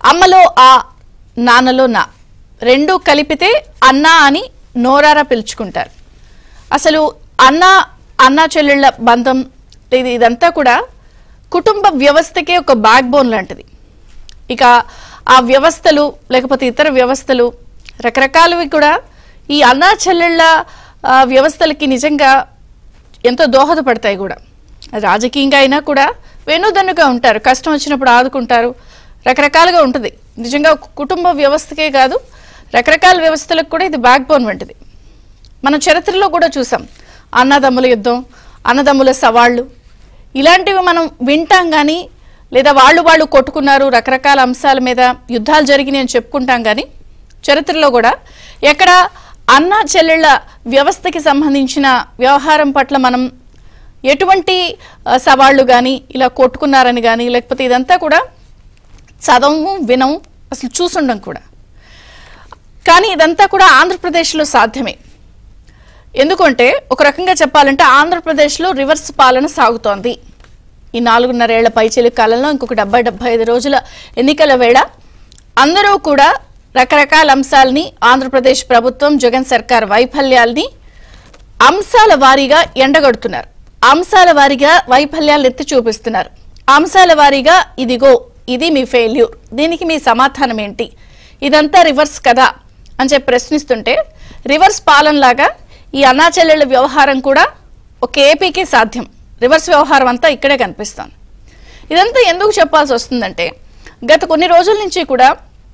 అమ్మలో ఆ నాన్నలో నా రెండు కలిపితే అన్న అని నోరారా పిలుచుకుంటారు అసలు అన్న అన్న చెల్లెళ్ళ బంధం ఇది ఇదంతా కూడా కుటుంబ వ్యవస్థకే ఒక బ్యాక్ బోన్ లాంటిది ఇక ఆ వ్యవస్థలు లేకపోతే ఇతర వ్యవస్థలు రకరకాలవి కూడా ఈ అన్నా చెల్లెళ్ళ ఆ, వ్యవస్థలకి నిజంగా ఎంతో దోహదపడతాయి కూడా రాజకీయంగా అయినా కూడా వెనుదన్నుగా ఉంటారు కష్టం వచ్చినప్పుడు ఆదుకుంటారు రకరకాలుగా ఉంటుంది నిజంగా ఒక కుటుంబ వ్యవస్థకే కాదు రకరకాల వ్యవస్థలకు కూడా ఇది బ్యాక్ బోన్ వంటిది మన చరిత్రలో కూడా చూసాం అన్నదమ్ముల యుద్ధం అన్నదమ్ముల సవాళ్ళు ఇలాంటివి మనం వింటాం కానీ లేదా వాళ్ళు వాళ్ళు కొట్టుకున్నారు రకరకాల అంశాల మీద యుద్ధాలు జరిగినాయి అని చెప్పుకుంటాం కానీ చరిత్రలో కూడా ఎక్కడ అన్న చెల్లెళ్ళ వ్యవస్థకి సంబంధించిన వ్యవహారం పట్ల మనం ఎటువంటి ఆ, సవాళ్ళు కానీ ఇలా కొట్టుకున్నారని కానీ లేకపోతే ఇదంతా కూడా చదవము వినము అసలు చూసుండం కూడా కానీ ఇదంతా కూడా ఆంధ్రప్రదేశ్లో సాధ్యమే ఎందుకంటే ఒక రకంగా చెప్పాలంటే ఆంధ్రప్రదేశ్లో రివర్స్ పాలన సాగుతోంది ఈ నాలుగున్నరేళ్ల పైచిలి కాలంలో ఇంకొక డెబ్బై డెబ్బై ఐదు రోజుల ఎన్నికల వేళ అందరూ కూడా రకరకాల అంశాలని ఆంధ్రప్రదేశ్ ప్రభుత్వం జగన్ సర్కార్ వైఫల్యాల్ని అంశాల వారీగా ఎండగడుతున్నారు అంశాల వారీగా వైఫల్యాలు ఎత్తి చూపిస్తున్నారు అంశాల వారీగా ఇదిగో ఇది మీ ఫెయిల్యూర్ దీనికి మీ సమాధానం ఏంటి ఇదంతా రివర్స్ కదా అని చెప్పి ప్రశ్నిస్తుంటే రివర్స్ పాలనలాగా ఈ అన్నాచెల్లెళ్ళ వ్యవహారం కూడా ఒక ఏపీకి సాధ్యం రివర్స్ వ్యవహారం అంతా ఇక్కడే కనిపిస్తోంది ఇదంతా ఎందుకు చెప్పాల్సి వస్తుందంటే గత కొన్ని రోజుల నుంచి కూడా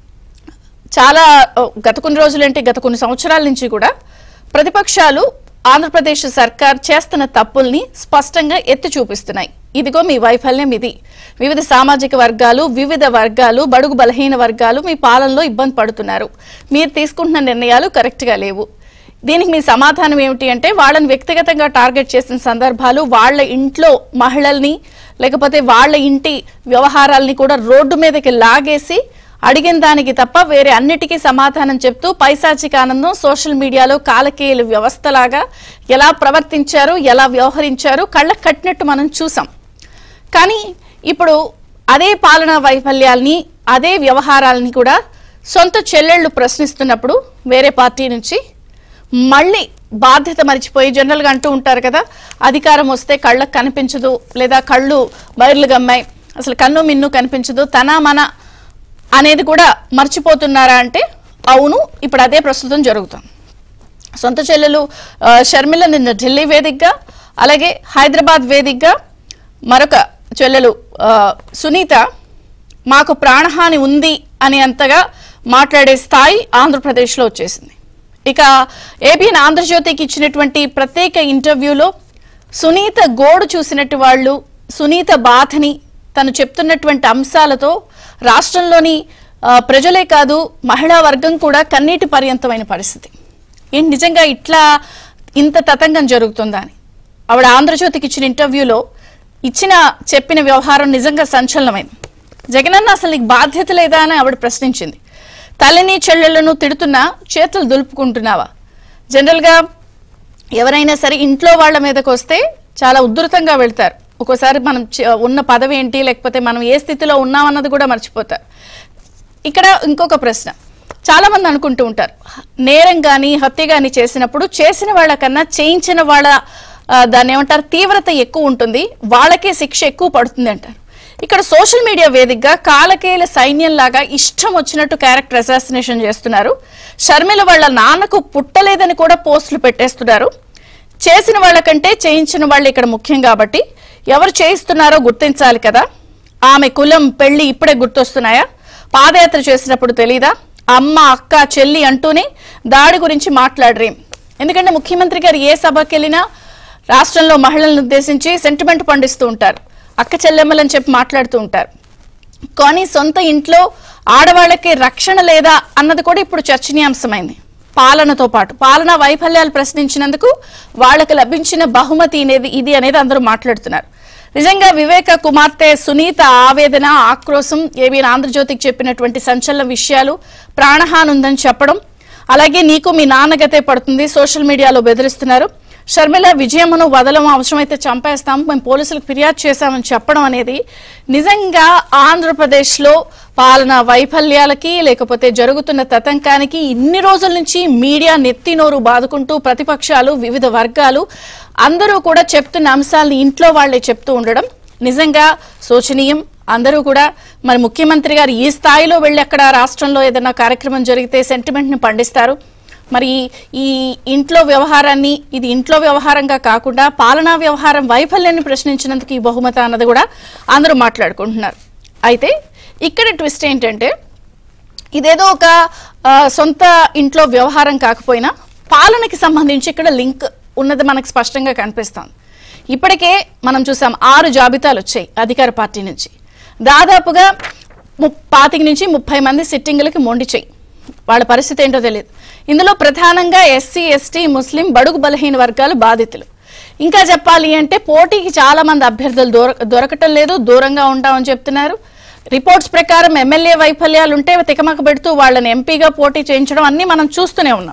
చాలా ఓ, గత కొన్ని రోజులంటే గత కొన్ని సంవత్సరాల నుంచి కూడా ప్రతిపక్షాలు ఆంధ్రప్రదేశ్ సర్కార్ చేస్తున్న తప్పుల్ని స్పష్టంగా ఎత్తి చూపిస్తున్నాయి ఇదిగో మీ వైఫల్యం ఇది వివిధ సామాజిక వర్గాలు వివిధ వర్గాలు బడుగు బలహీన వర్గాలు మీ పాలనలో ఇబ్బంది పడుతున్నారు మీరు తీసుకుంటున్న నిర్ణయాలు కరెక్ట్గా లేవు దీనికి మీ సమాధానం ఏమిటి అంటే వాళ్ళని వ్యక్తిగతంగా టార్గెట్ చేసిన సందర్భాలు వాళ్ళ ఇంట్లో మహిళల్ని లేకపోతే వాళ్ళ ఇంటి వ్యవహారాల్ని కూడా రోడ్డు మీదకి లాగేసి అడిగిన దానికి తప్ప వేరే అన్నిటికీ సమాధానం చెప్తూ పైశాచిక ఆనందం సోషల్ మీడియాలో కాలకేయుల వ్యవస్థలాగా ఎలా ప్రవర్తించారు ఎలా వ్యవహరించారు కళ్ళకు కట్టినట్టు మనం చూసాం కానీ ఇప్పుడు అదే పాలనా వైఫల్యాల్ని అదే వ్యవహారాలని కూడా సొంత చెల్లెళ్ళు ప్రశ్నిస్తున్నప్పుడు వేరే పార్టీ నుంచి మళ్ళీ బాధ్యత మర్చిపోయి జనరల్గా అంటూ ఉంటారు కదా అధికారం వస్తే కళ్ళకు కనిపించదు లేదా కళ్ళు బయర్లు గమ్మాయి అసలు కన్ను మిన్ను కనిపించదు తన మన అనేది కూడా మర్చిపోతున్నారా అంటే అవును ఇప్పుడు అదే ప్రస్తుతం జరుగుతుంది సొంత చెల్లెలు ఆ, షర్మిల నిన్న ఢిల్లీ వేదికగా అలాగే హైదరాబాద్ వేదికగా మరొక చెల్లెలు ఆ, సునీత మాకు ప్రాణహాని ఉంది అని అంతగా మాట్లాడే స్థాయి ఆంధ్రప్రదేశ్లో వచ్చేసింది ఇక ఏబిఎన్ ఆంధ్రజ్యోతికి ఇచ్చినటువంటి ప్రత్యేక ఇంటర్వ్యూలో సునీత గోడు చూసినట్టు వాళ్ళు సునీత బాధని తను చెప్తున్నటువంటి అంశాలతో రాష్ట్రంలోని ఆ, ప్రజలే కాదు మహిళా వర్గం కూడా కన్నీటి పర్యంతమైన పరిస్థితి ఏంటి నిజంగా ఇట్లా ఇంత తతంగం జరుగుతుందా అని ఆవిడ ఆంధ్రజ్యోతికి ఇచ్చిన ఇంటర్వ్యూలో ఇచ్చిన చెప్పిన వ్యవహారం నిజంగా సంచలనమైంది జగనన్న అసలు నీకు బాధ్యత లేదా అని ఆవిడ ప్రశ్నించింది తల్లిని చెల్లెళ్లను తిడుతున్నా చేతులు దులుపుకుంటున్నావా జనరల్గా ఎవరైనా సరే ఇంట్లో వాళ్ళ మీదకి వస్తే చాలా ఉధృతంగా వెళ్తారు ఒక్కోసారి మనం చ- ఉన్న పదవి ఏంటి లేకపోతే మనం ఏ స్థితిలో ఉన్నామన్నది కూడా మర్చిపోతారు ఇక్కడ ఇంకొక ప్రశ్న చాలా మంది అనుకుంటూ ఉంటారు నేరం కానీ హత్య కానీ చేసినప్పుడు చేసిన వాళ్ళకన్నా చేయించిన వాళ్ళ ఆ, దాన్ని ఏమంటారు తీవ్రత ఎక్కువ ఉంటుంది వాళ్ళకే శిక్ష ఎక్కువ పడుతుంది అంటారు ఇక్కడ సోషల్ మీడియా వేదికగా కాలకేల సైన్యంలాగా ఇష్టం వచ్చినట్టు క్యారెక్టర్ అసాసినేషన్ చేస్తున్నారు షర్మిల వాళ్ళ నాన్నకు పుట్టలేదని కూడా పోస్టులు పెట్టేస్తున్నారు చేసిన వాళ్ళకంటే చేయించిన వాళ్ళు ఇక్కడ ముఖ్యం కాబట్టి ఎవరు చేయిస్తున్నారో గుర్తించాలి కదా ఆమె కులం పెళ్లి ఇప్పుడే గుర్తొస్తున్నాయా పాదయాత్ర చేసినప్పుడు తెలీదా అమ్మ అక్క చెల్లి అంటూనే దాడి గురించి మాట్లాడరేం ఎందుకంటే ముఖ్యమంత్రి గారు ఏ సభకి వెళ్ళినా రాష్ట్రంలో మహిళలను ఉద్దేశించి సెంటిమెంట్ పండిస్తూ ఉంటారు అక్క చెల్లెమ్మలని చెప్పి మాట్లాడుతూ ఉంటారు కానీ సొంత ఇంట్లో ఆడవాళ్ళకి రక్షణ లేదా అన్నది కూడా ఇప్పుడు చర్చనీయాంశమైంది పాలనతో పాటు పాలనా వైఫల్యాలు ప్రశ్నించినందుకు వాళ్ళకి లభించిన బహుమతి అనేది ఇది అనేది అందరూ మాట్లాడుతున్నారు నిజంగా వివేక కుమార్తె సునీత ఆవేదన ఆక్రోశం ఏబిఎన్ ఆంధ్రజ్యోతికి చెప్పినటువంటి సంచలన విషయాలు ప్రాణహాని ఉందని చెప్పడం అలాగే నీకు మీ నాన్నగతే పడుతుంది సోషల్ మీడియాలో బెదిరిస్తున్నారు షర్మిల విజయమ్మను వదలం అవసరమైతే చంపేస్తాం మేము పోలీసులకు ఫిర్యాదు చేశామని చెప్పడం అనేది నిజంగా ఆంధ్రప్రదేశ్లో పాలన వైఫల్యాలకి లేకపోతే జరుగుతున్న తతంకానికి ఇన్ని రోజుల నుంచి మీడియా నెత్తినోరు బాదుకుంటూ ప్రతిపక్షాలు వివిధ వర్గాలు అందరూ కూడా చెప్తున్న అంశాలను ఇంట్లో వాళ్లే చెప్తూ ఉండడం నిజంగా శోచనీయం అందరూ కూడా మరి ముఖ్యమంత్రి గారు ఈ స్థాయిలో వెళ్ళి అక్కడ రాష్ట్రంలో ఏదైనా కార్యక్రమం జరిగితే సెంటిమెంట్ ని పండిస్తారు మరి ఈ ఇంట్లో వ్యవహారాన్ని ఇది ఇంట్లో వ్యవహారంగా కాకుండా పాలనా వ్యవహారం వైఫల్యాన్ని ప్రశ్నించినందుకు ఈ బహుమత అన్నది కూడా అందరూ మాట్లాడుకుంటున్నారు అయితే ఇక్కడ ట్విస్ట్ ఏంటంటే ఇదేదో ఒక ఆ, సొంత ఇంట్లో వ్యవహారం కాకపోయినా పాలనకి సంబంధించి ఇక్కడ లింక్ ఉన్నది మనకు స్పష్టంగా కనిపిస్తోంది ఇప్పటికే మనం చూసాం ఆరు జాబితాలు వచ్చాయి అధికార పార్టీ నుంచి దాదాపుగా ము- పాతిక నుంచి ముప్పై మంది సిట్టింగులకి మొండి చెయ్యి వాళ్ళ పరిస్థితి ఏంటో తెలియదు ఇందులో ప్రధానంగా ఎస్సీ ఎస్టీ ముస్లిం బడుగు బలహీన వర్గాలు బాధితులు ఇంకా చెప్పాలి అంటే పోటీకి చాలా మంది అభ్యర్థులు దొర దొరకటం లేదు దూరంగా ఉంటామని చెప్తున్నారు రిపోర్ట్స్ ప్రకారం ఎమ్మెల్యే వైఫల్యాలు ఉంటే తికమక పెడుతూ వాళ్ళని ఎంపీగా పోటీ చేయించడం అన్ని మనం చూస్తూనే ఉన్నాం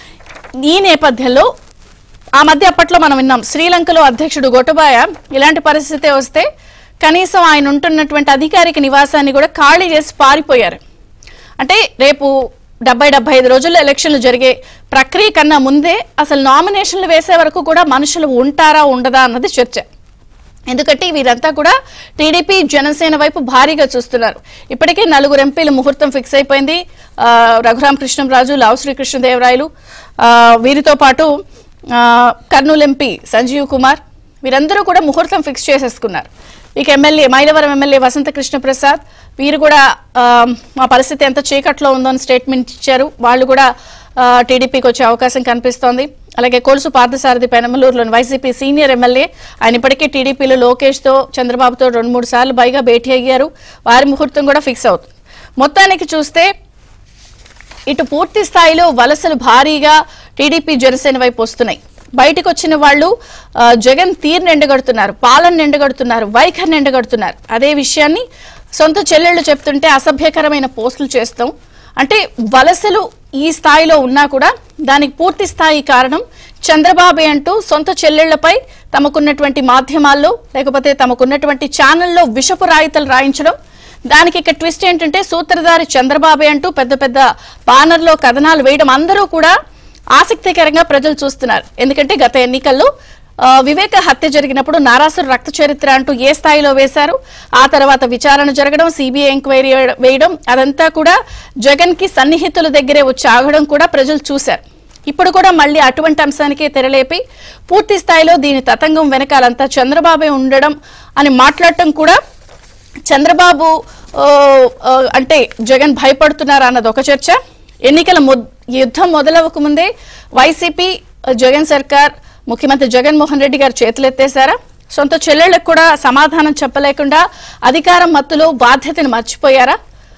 ఈ నేపథ్యంలో ఆ మధ్య అప్పట్లో మనం విన్నాం శ్రీలంకలో అధ్యక్షుడు గొటబాయ ఇలాంటి పరిస్థితి వస్తే కనీసం ఆయన ఉంటున్నటువంటి అధికారిక నివాసాన్ని కూడా ఖాళీ చేసి పారిపోయారు అంటే రేపు డెబ్బై డెబ్బై ఐదు రోజుల్లో ఎలక్షన్లు జరిగే ప్రక్రియ కన్నా ముందే అసలు నామినేషన్లు వేసే వరకు కూడా మనుషులు ఉంటారా ఉండదా అన్నది చర్చ ఎందుకంటే వీరంతా కూడా టీడీపీ జనసేన వైపు భారీగా చూస్తున్నారు ఇప్పటికే నలుగురు ఎంపీలు ముహూర్తం ఫిక్స్ అయిపోయింది ఆ, రఘురామ కృష్ణంరాజు లావు శ్రీకృష్ణదేవరాయలు ఆ, వీరితో పాటు ఆ, కర్నూలు ఎంపీ సంజీవ్ కుమార్ వీరందరూ కూడా ముహూర్తం ఫిక్స్ చేసేసుకున్నారు ఇక ఎమ్మెల్యే మైలవరం ఎమ్మెల్యే వసంత కృష్ణ ప్రసాద్ వీరు కూడా ఆ, మా పరిస్థితి ఎంత చీకట్లో ఉందో అని స్టేట్మెంట్ ఇచ్చారు వాళ్ళు కూడా ఆ, టీడీపీకి వచ్చే అవకాశం కనిపిస్తోంది అలాగే కొలుసు పార్థసారథి పెనమలూరులోని వైసీపీ సీనియర్ ఎమ్మెల్యే ఆయన ఇప్పటికే టీడీపీలో లోకేష్తో చంద్రబాబుతో రెండు మూడు సార్లు పైగా భేటీ అయ్యారు వారి ముహూర్తం కూడా ఫిక్స్ అవుతుంది మొత్తానికి చూస్తే ఇటు పూర్తి స్థాయిలో వలసలు భారీగా టీడీపీ జనసేన వైపు వస్తున్నాయి బయటకు వచ్చిన వాళ్ళు ఆ, జగన్ తీరుని ఎండగడుతున్నారు పాలన ఎండగడుతున్నారు వైఖరిని ఎండగడుతున్నారు అదే విషయాన్ని సొంత చెల్లెళ్ళు చెప్తుంటే అసభ్యకరమైన పోస్టులు చేస్తాం అంటే వలసలు ఈ స్థాయిలో ఉన్నా కూడా దానికి పూర్తి స్థాయి కారణం చంద్రబాబే అంటూ సొంత చెల్లెళ్లపై తమకున్నటువంటి మాధ్యమాల్లో లేకపోతే తమకున్నటువంటి ఛానల్లో విషపు రాయితలు రాయించడం దానికి ఇక్కడ ట్విస్ట్ ఏంటంటే సూత్రధారి చంద్రబాబే అంటూ పెద్ద పెద్ద బానర్లో కథనాలు వేయడం అందరూ కూడా ఆసక్తికరంగా ప్రజలు చూస్తున్నారు ఎందుకంటే గత ఎన్నికల్లో ఆ, వివేక హత్య జరిగినప్పుడు నారాసుర రక్త చరిత్ర అంటూ ఏ స్థాయిలో వేశారు ఆ తర్వాత విచారణ జరగడం సిబిఐ ఎంక్వైరీ వేయడం అదంతా కూడా జగన్ కి సన్నిహితుల దగ్గరే వచ్చి ఆగడం కూడా ప్రజలు చూశారు ఇప్పుడు కూడా మళ్ళీ అటువంటి అంశానికే తెరలేపి పూర్తి స్థాయిలో దీని తతంగం వెనకాలంతా చంద్రబాబే ఉండడం అని మాట్లాడటం కూడా చంద్రబాబు ఓ, ఓ, అంటే జగన్ భయపడుతున్నారా అన్నది ఒక చర్చ ఎన్నికల మొద్- యుద్ధం మొదలవక ముందే వైసీపీ జగన్ సర్కార్ ముఖ్యమంత్రి జగన్మోహన్ రెడ్డి గారు చేతులెత్తేశారా సొంత చెల్లెళ్ళకు కూడా సమాధానం చెప్పలేకుండా అధికారం మత్తులో బాధ్యతను మర్చిపోయారా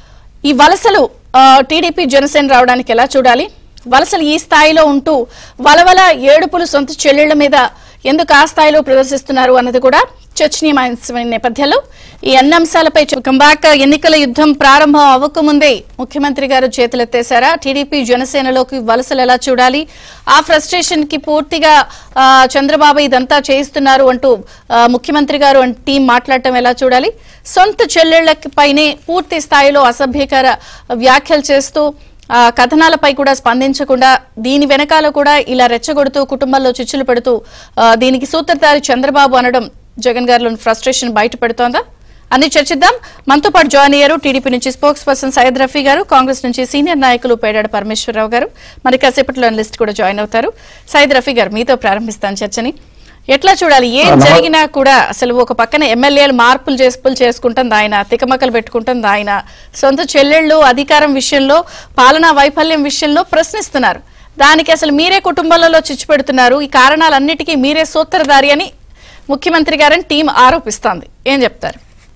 ఈ వలసలు ఆ, టీడీపీ జనసేన రావడానికి ఎలా చూడాలి వలసలు ఈ స్థాయిలో ఉంటూ వలవల ఏడుపులు సొంత చెల్లెళ్ల మీద ఎందుకు ఆ స్థాయిలో ప్రదర్శిస్తున్నారు అన్నది కూడా చర్చనీయమైన నేపథ్యంలో ఈ అన్ని అంశాలపై కంబాక ఎన్నికల యుద్ధం ప్రారంభం అవ్వకముందే ముఖ్యమంత్రి గారు చేతులెత్తేశారా టీడీపీ జనసేనలోకి వలసలు ఎలా చూడాలి ఆ ఫ్రస్ట్రేషన్ కి పూర్తిగా ఆ, చంద్రబాబు ఇదంతా చేయిస్తున్నారు అంటూ ఆ, ముఖ్యమంత్రి గారు అండ్ టీం మాట్లాడటం ఎలా చూడాలి సొంత చెల్లెళ్లకి పైనే పూర్తి స్థాయిలో అసభ్యకర వ్యాఖ్యలు చేస్తూ ఆ కథనాలపై కూడా స్పందించకుండా దీని వెనకాల కూడా ఇలా రెచ్చగొడుతూ కుటుంబంలో చిచ్చులు పెడుతూ ఆ, దీనికి సూత్రధారి చంద్రబాబు అనడం జగన్ గారిలోని ఫ్రస్ట్రేషన్ బయట పెడుతోందా అన్ని చర్చిద్దాం మనతో పాటు జాయిన్ అయ్యారు టీడీపీ నుంచి స్పోక్స్ పర్సన్ సయ్యద్ రఫీ గారు కాంగ్రెస్ నుంచి సీనియర్ నాయకులు పేడాడ పరమేశ్వరరావు గారు మరి కాసేపట్లో లిస్ట్ కూడా జాయిన్ అవుతారు సయ్యద్ రఫీ గారు మీతో ప్రారంభిస్తాను చర్చని ఎట్లా చూడాలి ఏం నమ- జరిగినా కూడా అసలు ఒక పక్కన ఎమ్మెల్యేలు మార్పులు చేసుపులు చేసుకుంటుంది ఆయన తికమకలు పెట్టుకుంటుంది ఆయన సొంత చెల్లెళ్ళు అధికారం విషయంలో పాలనా వైఫల్యం విషయంలో ప్రశ్నిస్తున్నారు దానికి అసలు మీరే కుటుంబాలలో చిచ్చు పెడుతున్నారు ఈ కారణాలన్నిటికీ మీరే సూత్రధారి అని ముఖ్యమంత్రి గారని టీం ఆరోపిస్తోంది ఏం చెప్తారు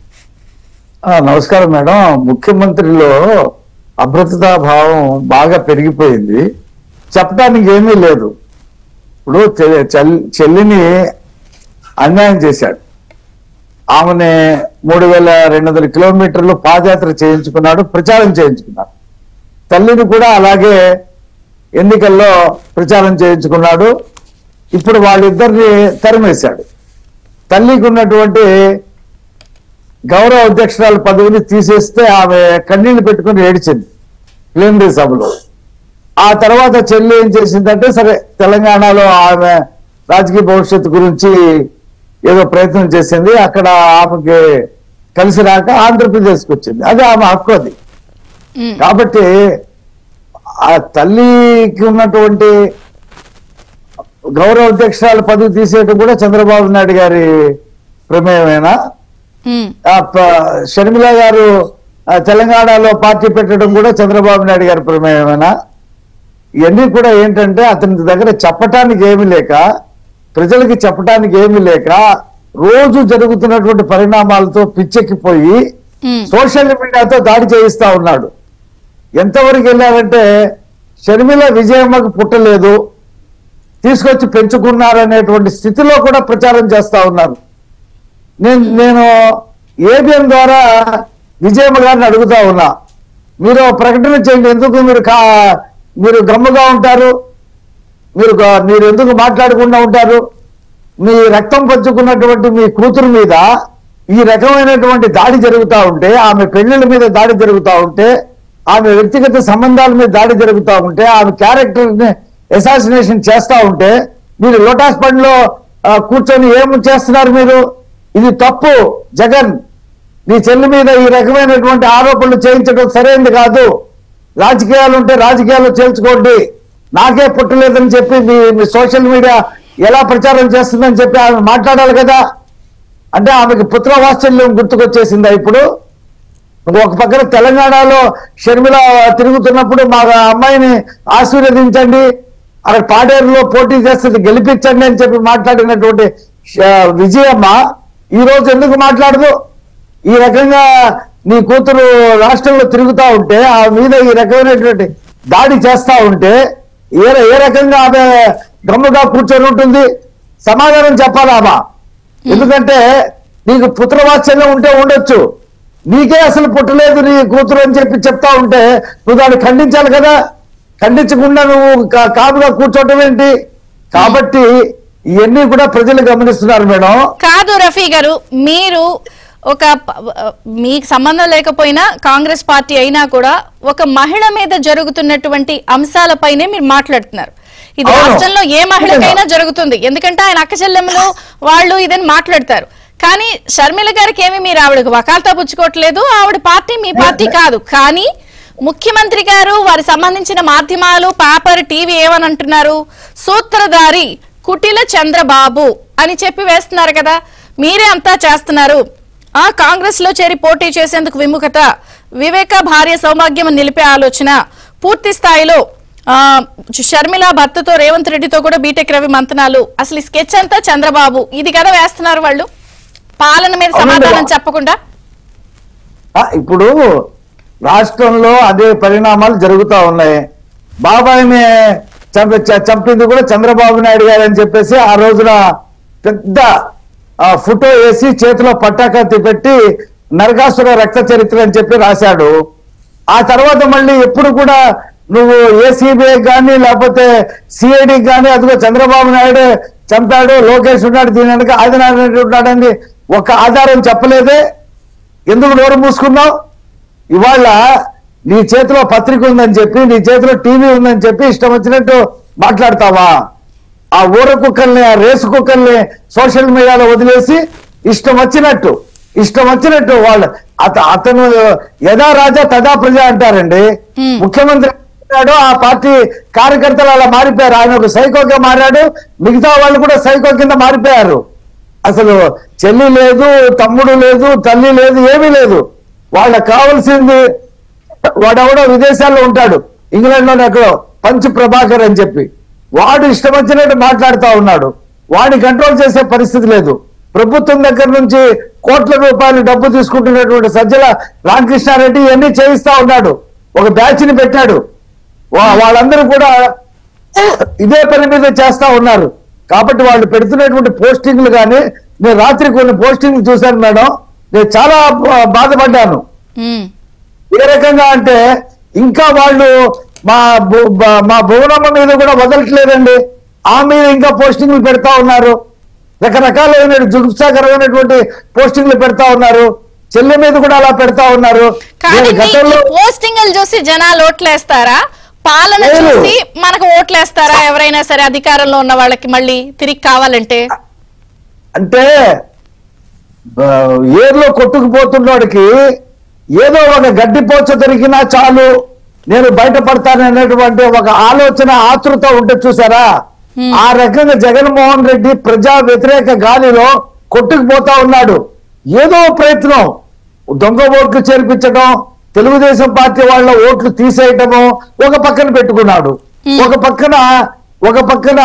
ఆ, నమస్కారం మేడం ముఖ్యమంత్రిలో అభద్రతా భావం బాగా పెరిగిపోయింది చెప్పడానికి ఏమీ లేదు ఇప్పుడు చె- చెల్- చెల్లిని అన్యాయం చేశాడు ఆమెని మూడు వేల రెండు వందల కిలోమీటర్లు పాదయాత్ర చేయించుకున్నాడు ప్రచారం చేయించుకున్నాడు తల్లిని కూడా అలాగే ఎన్నికల్లో ప్రచారం చేయించుకున్నాడు ఇప్పుడు వాళ్ళిద్దరిని తరిమేశాడు తల్లికి ఉన్నటువంటి గౌరవ అధ్యక్షురాల పదవిని తీసేస్తే ఆమె కన్నీళ్లు పెట్టుకుని ఏడిచింది ప్లీనరీ సభలో ఆ తర్వాత చెల్లి ఏం చేసిందంటే సరే తెలంగాణలో ఆమె రాజకీయ భవిష్యత్తు గురించి ఏదో ప్రయత్నం చేసింది అక్కడ ఆమెకి కలిసి రాక ఆంధ్రప్రదేశ్కి వచ్చింది అది ఆమె హక్కు అది ఉమ్, కాబట్టి ఆ తల్లికి ఉన్నటువంటి గౌరవ అధ్యక్షురాల పదవి తీసేయటం కూడా చంద్రబాబు నాయుడు గారి ప్రమేయమేనా ఉమ్, ఆ ప- షర్మిల గారు ఆ, తెలంగాణలో పార్టీ పెట్టడం కూడా చంద్రబాబు నాయుడు గారి ప్రమేయమేనా ఇవన్నీ కూడా ఏంటంటే అతని దగ్గర చెప్పటానికి ఏమీ లేక ప్రజలకి చెప్పటానికి ఏమీ లేక రోజు జరుగుతున్నటువంటి పరిణామాలతో పిచ్చెక్కిపోయి ఉమ్, సోషల్ మీడియాతో దాడి చేయిస్తా ఉన్నాడు ఎంతవరకు వెళ్ళారంటే షర్మిల విజయమ్మకు పుట్టలేదు తీసుకొచ్చి పెంచుకున్నారనేటువంటి స్థితిలో కూడా ప్రచారం చేస్తా ఉన్నారు నేను నేను ఏబిఎం ద్వారా విజయమ్మ గారిని అడుగుతా ఉన్నా మీరు ఓ ప్రకటన చేయండి ఎందుకు మీరు కా మీరు గమ్ముగా ఉంటారు మీరు గా- మీరు ఎందుకు మాట్లాడకుండా ఉంటారు మీ రక్తం పంచుకున్నటువంటి మీ కూతురు మీద ఈ రకమైనటువంటి దాడి జరుగుతూ ఉంటే ఆమె పెళ్లిళ్ళ మీద దాడి జరుగుతూ ఉంటే ఆమె వ్యక్తిగత సంబంధాల మీద దాడి జరుగుతూ ఉంటే ఆమె క్యారెక్టర్ ని అసాసినేషన్ చేస్తా ఉంటే మీరు లోటాస్ పండ్లో కూర్చొని ఏం చేస్తున్నారు మీరు ఇది తప్పు జగన్ నీ చెల్లి మీద ఈ రకమైనటువంటి ఆరోపణలు చేయించడం సరైనది కాదు రాజకీయాలు ఉంటే రాజకీయాలు చేర్చుకోండి నాకే పుట్టలేదని చెప్పి మీ మీ సోషల్ మీడియా ఎలా ప్రచారం చేస్తుందని చెప్పి ఆమె మాట్లాడాలి కదా అంటే ఆమెకి పుత్ర వాత్సల్యం గుర్తుకొచ్చేసిందా ఇప్పుడు ఒక పక్కన తెలంగాణలో షర్మిల తిరుగుతున్నప్పుడు మా అమ్మాయిని ఆశీర్వదించండి అక్కడ పాడేరులో పోటీ చేస్తుంది గెలిపించండి అని చెప్పి మాట్లాడినటువంటి ష- విజయమ్మ ఈ రోజు ఎందుకు మాట్లాడదు ఈ రకంగా నీ కూతురు రాష్ట్రంలో తిరుగుతా ఉంటే ఆ మీద ఈ రకమైనటువంటి దాడి చేస్తా ఉంటే ఏ ఏ రకంగా ఆమె గమ్ముగా కూర్చొని ఉంటుంది సమాధానం చెప్పాలా ఆమె ఎందుకంటే నీకు పుత్రవాత్సల్యం ఉంటే ఉండొచ్చు నీకే అసలు పుట్టలేదు నీ కూతురు అని చెప్పి చెప్తా ఉంటే నువ్వు దాన్ని ఖండించాలి కదా ఖండించకుండా నువ్వు కా- కాముగా కూర్చోవటం ఏంటి కాబట్టి ఇవన్నీ కూడా ప్రజలు గమనిస్తున్నారు మేడం కాదు రఫీ గారు మీరు ఒక ప- మీకు సంబంధం లేకపోయినా కాంగ్రెస్ పార్టీ అయినా కూడా ఒక మహిళ మీద జరుగుతున్నటువంటి అంశాలపైనే మీరు మాట్లాడుతున్నారు ఇది అవును. రాష్ట్రంలో ఏ మహిళకైనా జరుగుతుంది ఎందుకంటే ఆయన అక్క చెల్లెమ్మలు వాళ్ళు ఇదని మాట్లాడతారు కానీ షర్మిల గారికి ఏమి మీరు ఆవిడకు వకాల్తా పుచ్చుకోవట్లేదు ఆవిడ పార్టీ మీ పార్టీ కాదు కానీ ముఖ్యమంత్రి గారు వారి సంబంధించిన మాధ్యమాలు పేపర్ టీవీ ఏమని అంటున్నారు సూత్రధారి కుటిల చంద్రబాబు అని చెప్పి వేస్తున్నారు కదా మీరే అంతా చేస్తున్నారు ఆ కాంగ్రెస్ లో చేరి పోటీ చేసేందుకు విముఖత వివేక భార్య సౌభాగ్యం నిలిపే ఆలోచన పూర్తి స్థాయిలో ఆ షర్మిల భర్తతో రేవంత్ రెడ్డితో కూడా బీటెక్ రవి మంతనాలు అసలు ఈ స్కెచ్ అంతా చంద్రబాబు ఇది కదా వేస్తున్నారు వాళ్ళు పాలన మీద అవునండి. సమాధానం చెప్పకుండా ఆ, ఇప్పుడు రాష్ట్రంలో అదే పరిణామాలు జరుగుతా ఉన్నాయి బాబాయిని చంప చ- చంపింది కూడా చంద్రబాబు నాయుడు గారు అని చెప్పేసి ఆ రోజున పెద్ద ఆ, ఫోటో వేసి చేతిలో పట్టాకత్తి పెట్టి నరకాసుర రక్త చరిత్ర అని చెప్పి రాశాడు ఆ తర్వాత మళ్ళీ ఎప్పుడు కూడా నువ్వు ఏసీబీఐ కానీ లేకపోతే సిఐడి కానీ అదిగో చంద్రబాబు నాయుడు చంపాడు లోకేష్ ఉన్నాడు దీని వెనక ఆదినారాయణ ఉన్నాడని ఒక ఆధారం చెప్పలేదే ఎందుకు నోరు మూసుకున్నావు ఇవాళ నీ చేతిలో పత్రిక ఉందని చెప్పి నీ చేతిలో టీవీ ఉందని చెప్పి ఇష్టం వచ్చినట్టు మాట్లాడతావా ఆ ఊర కుక్కల్ని ఆ రేసు కుక్కల్ని సోషల్ మీడియాలో వదిలేసి ఇష్టం వచ్చినట్టు ఇష్టం వచ్చినట్టు వాళ్ళు అత అతను యథా రాజా తదా ప్రజ అంటారండి Hmm. ముఖ్యమంత్రి మారాడు, ఆ పార్టీ కార్యకర్తలు అలా మారిపోయారు ఆయన ఒక సైకోగా మారాడు మిగతా వాళ్ళు కూడా సైకో కింద మారిపోయారు అసలు చెల్లి లేదు తమ్ముడు లేదు తల్లి లేదు ఏమీ లేదు వాళ్ళకి కావాల్సింది వాడెవడో విదేశాల్లో ఉంటాడు ఇంగ్లాండ్ లోనే ఎక్కడో పంచ్ ప్రభాకర్ అని చెప్పి వాడు ఇష్టం వచ్చినట్టు మాట్లాడుతా ఉన్నాడు వాడిని కంట్రోల్ చేసే పరిస్థితి లేదు ప్రభుత్వం దగ్గర నుంచి కోట్ల రూపాయలు డబ్బు తీసుకుంటున్నటువంటి సజ్జల రామకృష్ణారెడ్డి ఇవన్నీ చేయిస్తా ఉన్నాడు ఒక బ్యాచ్ ని పెట్టాడు వా- వాళ్ళందరూ కూడా ఇదే పని మీద చేస్తా ఉన్నారు కాబట్టి వాళ్ళు పెడుతున్నటువంటి పోస్టింగ్లు కానీ నేను రాత్రి కొన్ని పోస్టింగ్లు చూశాను మేడం నేను చాలా బా- బాధపడ్డాను ఉమ్, ఏ రకంగా అంటే ఇంకా వాళ్ళు మా భు- బ- మా భువనమ్మ మీద కూడా వదలట్లేదండి ఆ మీద ఇంకా పోస్టింగ్లు పెడతా ఉన్నారు రకరకాలైన జుగుప్సాకరమైనటువంటి పోస్టింగ్లు పెడతా ఉన్నారు చెల్లె మీద కూడా అలా పెడతా ఉన్నారు కానీ నేను గతంలో పోస్టింగ్లు చూసి జనాలు ఓట్లేస్తారా పాలన లేదు. చూసి మనకు ఓట్లేస్తారా ఎవరైనా సరే అధికారంలో ఉన్న వాళ్ళకి మళ్ళీ తిరిగి కావాలంటే అంటే ఆ, ఏర్లో కొట్టుకుపోతున్నోడికి ఏదో ఒక గడ్డి పోచ దొరికినా చాలు నేను బయటపడతాననేటువంటి ఒక ఆలోచన ఆతృత ఉంటే చూసారా ఆ రకంగా జగన్మోహన్ రెడ్డి ప్రజా వ్యతిరేక గాలిలో కొట్టుకుపోతా ఉన్నాడు ఏదో ప్రయత్నం దొంగ ఓట్లు చేర్పించడం తెలుగుదేశం పార్టీ వాళ్ళ ఓట్లు తీసేయటము ఒక పక్కన పెట్టుకున్నాడు ఒక పక్కన ఒక పక్కన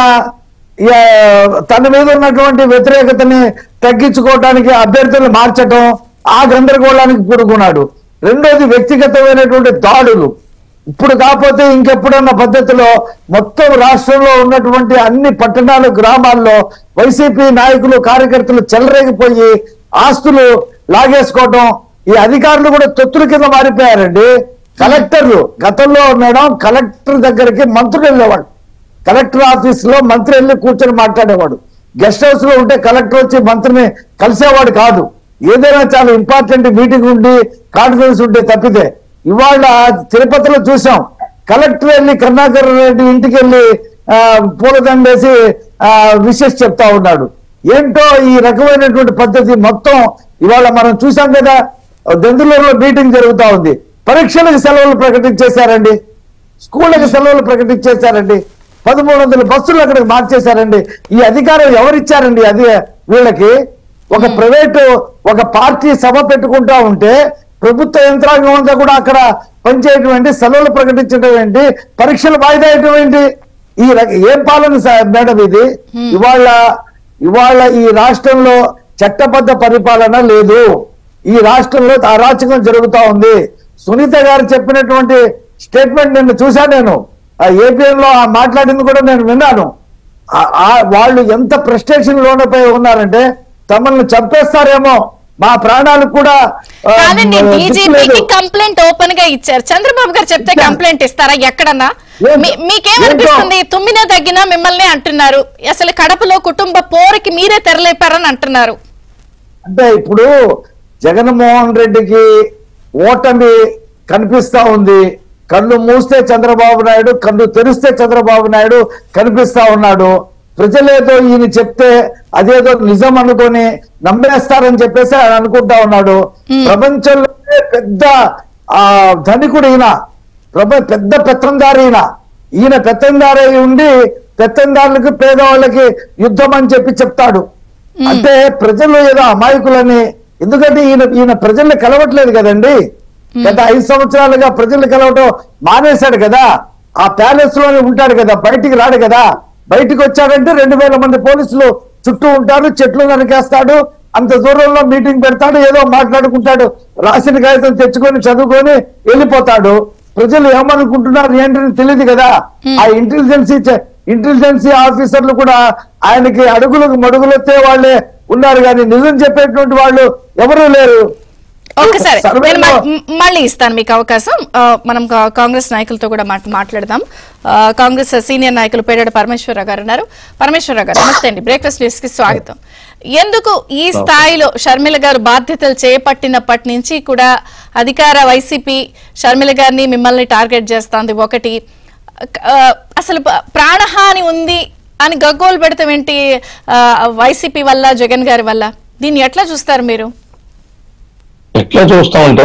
ఇక తన మీద ఉన్నటువంటి వ్యతిరేకతని తగ్గించుకోవడానికి అభ్యర్థులను మార్చటం ఆ గందరగోళానికి కూడుకున్నాడు రెండోది వ్యక్తిగతమైనటువంటి దాడులు ఇప్పుడు కాకపోతే ఇంకెప్పుడన్న పద్ధతిలో మొత్తం రాష్ట్రంలో ఉన్నటువంటి అన్ని పట్టణాలు గ్రామాల్లో వైసీపీ నాయకులు కార్యకర్తలు చెలరేగిపోయి ఆస్తులు లాగేసుకోవటం ఈ అధికారులు కూడా తొత్తుల కింద మారిపోయారండి కలెక్టర్లు గతంలో మేడం కలెక్టర్ దగ్గరికి మంత్రులు వెళ్ళేవాడు కలెక్టర్ ఆఫీస్ లో మంత్రి వెళ్ళి కూర్చొని మాట్లాడేవాడు గెస్ట్ హౌస్ లో ఉంటే కలెక్టర్ వచ్చి మంత్రిని కలిసేవాడు కాదు ఏదైనా చాలా ఇంపార్టెంట్ మీటింగ్ ఉండి కాన్ఫరెన్స్ ఉంటే తప్పితే ఇవాళ తిరుపతిలో చూసాం కలెక్టర్ వెళ్ళి కరుణాకర్ రెడ్డి ఇంటికి వెళ్ళి ఆ, పూలదండేసి విషెస్ చెప్తా ఉన్నాడు ఏంటో ఈ రకమైనటువంటి పద్ధతి మొత్తం ఇవాళ మనం చూసాం కదా దెందులూరులో మీటింగ్ జరుగుతా ఉంది పరీక్షలకు సెలవులు ప్రకటించేశారండి స్కూళ్ళకి సెలవులు ప్రకటించేశారండి పదమూడు వందల బస్సులు అక్కడికి మార్చేశారండి ఈ అధికారం ఎవరిచ్చారండి అది వీళ్ళకి ఒక ప్రైవేటు ఒక పార్టీ సభ పెట్టుకుంటా ఉంటే ప్రభుత్వ యంత్రాంగం అంతా కూడా అక్కడ పనిచేయటం ఏంటి సెలవులు ప్రకటించడం ఏంటి పరీక్షలు వాయిదా వేయటం ఏంటి ఈ రక- ఏం పాలన సా- మేడం ఇది ఇవాళ ఇవాళ ఈ రాష్ట్రంలో చట్టబద్ధ పరిపాలన లేదు ఈ రాష్ట్రంలో అరాచకం జరుగుతా ఉంది సునీత గారు చెప్పినటువంటి స్టేట్మెంట్ నిన్న చూశాను నేను ఆ ఏపీఎన్ లో ఆ మాట్లాడింది కూడా నేను విన్నాను ఆ- ఆ వాళ్ళు ఎంత ప్రెస్టేషన్ లోనపై ఉన్నారంటే తమల్ని చంపేస్తారేమో మా ప్రాణాలు కూడా ఆ, కాదండి దిక్కు బీజేపీకి లేదు. కంప్లైంట్ ఓపెన్ గా ఇచ్చారు చంద్రబాబు గారు చెప్తే ఇచ్చారు. కంప్లైంట్ ఇస్తారా ఎక్కడన్నా ఏంటో? మీ- మీకేమనిపిస్తుంది తుమ్మినా తగ్గినా మిమ్మల్ని అంటున్నారు అసలు కడపలో కుటుంబ పోరుకి మీరే తెరలేపారని అంటున్నారు అంటే ఇప్పుడు జగన్మోహన్ రెడ్డికి ఓటమి కనిపిస్తా ఉంది కళ్ళు మూస్తే చంద్రబాబు నాయుడు కళ్ళు తెరిస్తే చంద్రబాబు నాయుడు కనిపిస్తా ఉన్నాడు ప్రజలేదో ఈయన చెప్తే అదేదో నిజం అనుకొని నమ్మేస్తారని చెప్పేసి ఆయన అనుకుంటా ఉన్నాడు ప్రపంచంలోనే పెద్ద ఆ ధనికుడు ఈయన ప్రప పెద్ద పెత్తందారి ఈయన ఈయన పెత్తందారి అయి ఉండి పెత్తందారులకు పేదవాళ్ళకి యుద్ధం అని చెప్పి చెప్తాడు అంటే ప్రజలు ఏదో అమాయకులని ఎందుకంటే ఈయన ఈయన ప్రజల్ని కలవట్లేదు కదండి గత ఐదు సంవత్సరాలుగా ప్రజల్ని కలవటం మానేశాడు కదా ఆ ప్యాలెస్ లోనే ఉంటాడు కదా బయటికి రాడు కదా బయటికి వచ్చాడంటే రెండు వేల మంది పోలీసులు చుట్టూ ఉంటారు చెట్లు నరికేస్తాడు అంత దూరంలో మీటింగ్ పెడతాడు ఏదో మాట్లాడుకుంటాడు రాసిన కాగితం తెచ్చుకొని చదువుకొని వెళ్ళిపోతాడు ప్రజలు ఏమనుకుంటున్నారు ఏంటని తెలియదు కదా ఆ ఇంటెలిజెన్సీ చె- ఇంటెలిజెన్సీ ఆఫీసర్లు కూడా ఆయనకి అడుగులకు మడుగులెత్తే వాళ్ళే ఉన్నారు కానీ నిజం చెప్పేటువంటి వాళ్ళు ఎవరూ లేరు ఒక్కసారి సర్వేలో- నేను మ- మ్- మళ్ళీ ఇస్తాను మీకు అవకాశం ఆ, మనం కా- కాంగ్రెస్ నాయకులతో కూడా మాట్- మాట్లాడదాం ఆ, కాంగ్రెస్ సీనియర్ నాయకులు పేడాడు పరమేశ్వరరావు గారు ఉన్నారు పరమేశ్వరరావు గారు నమస్తే అండి బ్రేక్ఫాస్ట్ న్యూస్ కి స్వాగతం ఎందుకు ఈ స్థాయిలో షర్మిల గారు బాధ్యతలు చేపట్టినప్పటి నుంచి కూడా అధికార వైసీపీ షర్మిల గారిని మిమ్మల్ని టార్గెట్ చేస్తోంది ఒకటి ఆ, అసలు ప- ప్రాణహాని ఉంది అని గగ్గోలు పెడతాం ఏంటి ఆ, వైసీపీ వల్ల జగన్ గారి వల్ల దీన్ని ఎట్లా చూస్తారు మీరు ఎట్లా చూస్తామంటే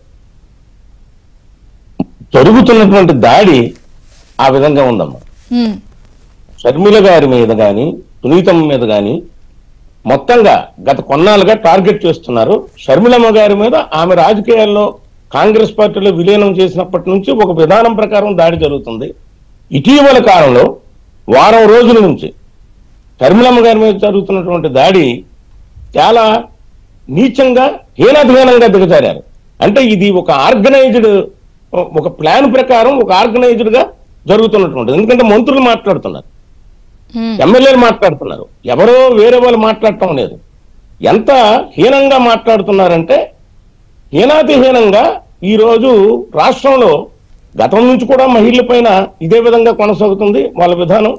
జరుగుతున్నటువంటి దాడి ఆ విధంగా ఉందమ్మా ఉమ్, షర్మిల గారి మీద గాని సునీతమ్మ మీద గాని మొత్తంగా గత కొన్నాళ్ళుగా టార్గెట్ చేస్తున్నారు షర్మిలమ్మ గారి మీద ఆమె రాజకీయాల్లో కాంగ్రెస్ పార్టీలో విలీనం చేసినప్పటి నుంచి ఒక విధానం ప్రకారం దాడి జరుగుతుంది ఇటీవల కాలంలో వారం రోజుల నుంచి షర్మిలమ్మ గారి మీద జరుగుతున్నటువంటి దాడి చాలా నీచంగా హీనాధీనంగా దిగజారారు అంటే ఇది ఒక ఆర్గనైజ్డ్ ఒక ప్లాన్ ప్రకారం ఒక ఆర్గనైజ్డ్ గా జరుగుతున్నటువంటిది ఎందుకంటే మంత్రులు మాట్లాడుతున్నారు ఉమ్. ఎమ్మెల్యేలు మాట్లాడుతున్నారు ఎవరో వేరే వాళ్ళు మాట్లాడటం లేదు ఎంత హీనంగా మాట్లాడుతున్నారంటే హీనాతిహీనంగా ఈ రోజు రాష్ట్రంలో గతం నుంచి కూడా మహిళల పైన ఇదే విధంగా కొనసాగుతుంది వాళ్ళ విధానం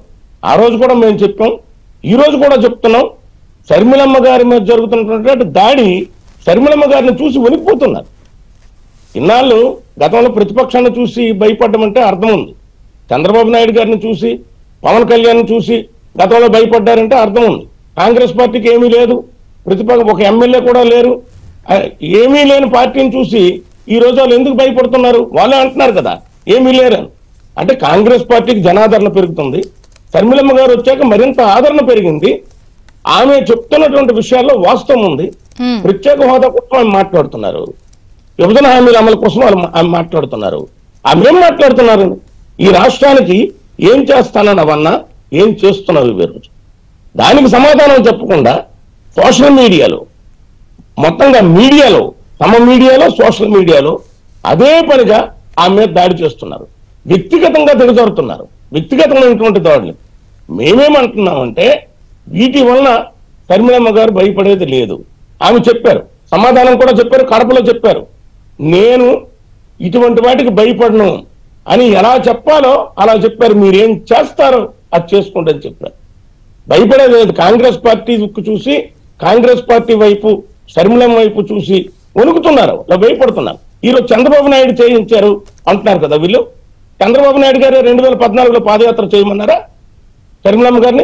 ఆ రోజు కూడా మేము చెప్పాం ఈ రోజు కూడా చెప్తున్నాం శర్మిలమ్మ గారి మీద జరుగుతున్నటువంటి దాడి శర్మిలమ్మ గారిని చూసి వణికిపోతున్నారు ఇన్నాళ్ళు గతంలో ప్రతిపక్షాన్ని చూసి భయపడ్డమంటే అర్థం ఉంది చంద్రబాబు నాయుడు గారిని చూసి పవన్ కళ్యాణ్ చూసి గతంలో భయపడ్డారంటే అర్థం ఉంది కాంగ్రెస్ పార్టీకి ఏమీ లేదు ప్రతిపక్ష ఒక ఎమ్మెల్యే కూడా లేరు ఆ, ఏమీ లేని పార్టీని చూసి ఈ రోజు వాళ్ళు ఎందుకు భయపడుతున్నారు వాళ్ళే అంటున్నారు కదా ఏమీ లేరని అంటే కాంగ్రెస్ పార్టీకి జనాదరణ పెరుగుతుంది శర్మిలమ్మ గారు వచ్చాక మరింత ఆదరణ పెరిగింది ఆమె చెప్తున్నటువంటి విషయాల్లో వాస్తవం ఉంది Hmm. ప్రత్యేక హోదా కోసం ఆమె మాట్లాడుతున్నారు విభజన హామీల అమలు కోసం వాళ్ళు మా- ఆమె మాట్లాడుతున్నారు ఆమె ఏం మాట్లాడుతున్నారు ఈ రాష్ట్రానికి ఏం చేస్తానని అవన్నా ఏం చేస్తున్నారు ఈ రోజు దానికి సమాధానం చెప్పకుండా సోషల్ మీడియాలో మొత్తంగా మీడియాలో తమ మీడియాలో సోషల్ మీడియాలో అదే పనిగా ఆమె మీద దాడి చేస్తున్నారు వ్యక్తిగతంగా దిగజారుతున్నారు వ్యక్తిగతమైనటువంటి దాడులు మేమేమంటున్నామంటే వీటి వలన శర్మిలమ్మ గారు భయపడేది లేదు ఆమె చెప్పారు సమాధానం కూడా చెప్పారు కడపలో చెప్పారు నేను ఇటువంటి వాటికి భయపడను అని ఎలా చెప్పాలో అలా చెప్పారు మీరేం చేస్తారో అది చేసుకోండి అని చెప్పారు భయపడేది లేదు కాంగ్రెస్ పార్టీ దిక్కు చూసి కాంగ్రెస్ పార్టీ వైపు శర్మిలం వైపు చూసి వణుకుతున్నారు ఇలా భయపడుతున్నారు ఈరోజు చంద్రబాబు నాయుడు చేయించారు అంటున్నారు కదా వీళ్ళు చంద్రబాబు నాయుడు గారు రెండు వేల పద్నాలుగులో పాదయాత్ర చేయమన్నారా శర్మిలమ్మ గారిని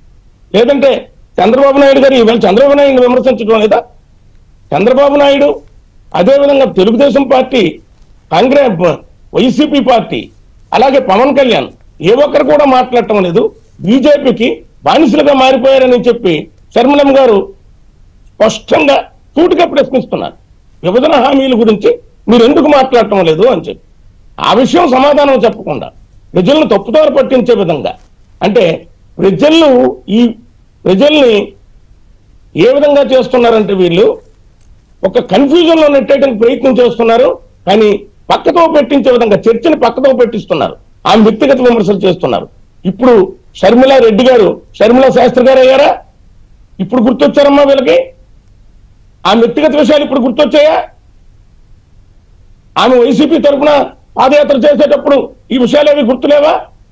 లేదంటే చంద్రబాబు నాయుడు గారు ఈవేళ చంద్రబాబు నాయుడు విమర్శించడం లేదా చంద్రబాబు నాయుడు అదేవిధంగా Telugu Desam party Congress YCP party అలాగే పవన్ కళ్యాణ్ ఏ ఒక్కరు కూడా మాట్లాడటం లేదు బీజేపీకి బానిసలుగా మారిపోయారని చెప్పి శర్మలం గారు స్పష్టంగా సూటిగా ప్రశ్నిస్తున్నారు విభజన హామీల గురించి మీరు ఎందుకు మాట్లాడటం లేదు అని చెప్పి ఆ విషయం సమాధానం చెప్పకుండా ప్రజలను తప్పుదారి పట్టించే విధంగా అంటే ప్రజలు ఈ ప్రజల్ని ఏ విధంగా చేస్తున్నారంటే వీళ్ళు ఒక కన్ఫ్యూజన్ లో నెట్టేయడానికి ప్రయత్నం చేస్తున్నారు కానీ పక్కతో పెట్టించే విధంగా చర్చని పక్కతో పెట్టిస్తున్నారు ఆమె వ్యక్తిగత విమర్శలు చేస్తున్నారు ఇప్పుడు షర్మిలా రెడ్డి గారు షర్మిలా శాస్త్రి గారు అయ్యారా ఇప్పుడు గుర్తొచ్చారమ్మా వీళ్ళకి ఆమె వ్యక్తిగత విషయాలు ఇప్పుడు గుర్తొచ్చాయా ఆమె వైసీపీ తరఫున పాదయాత్ర చేసేటప్పుడు ఈ విషయాలు అవి గుర్తులేవా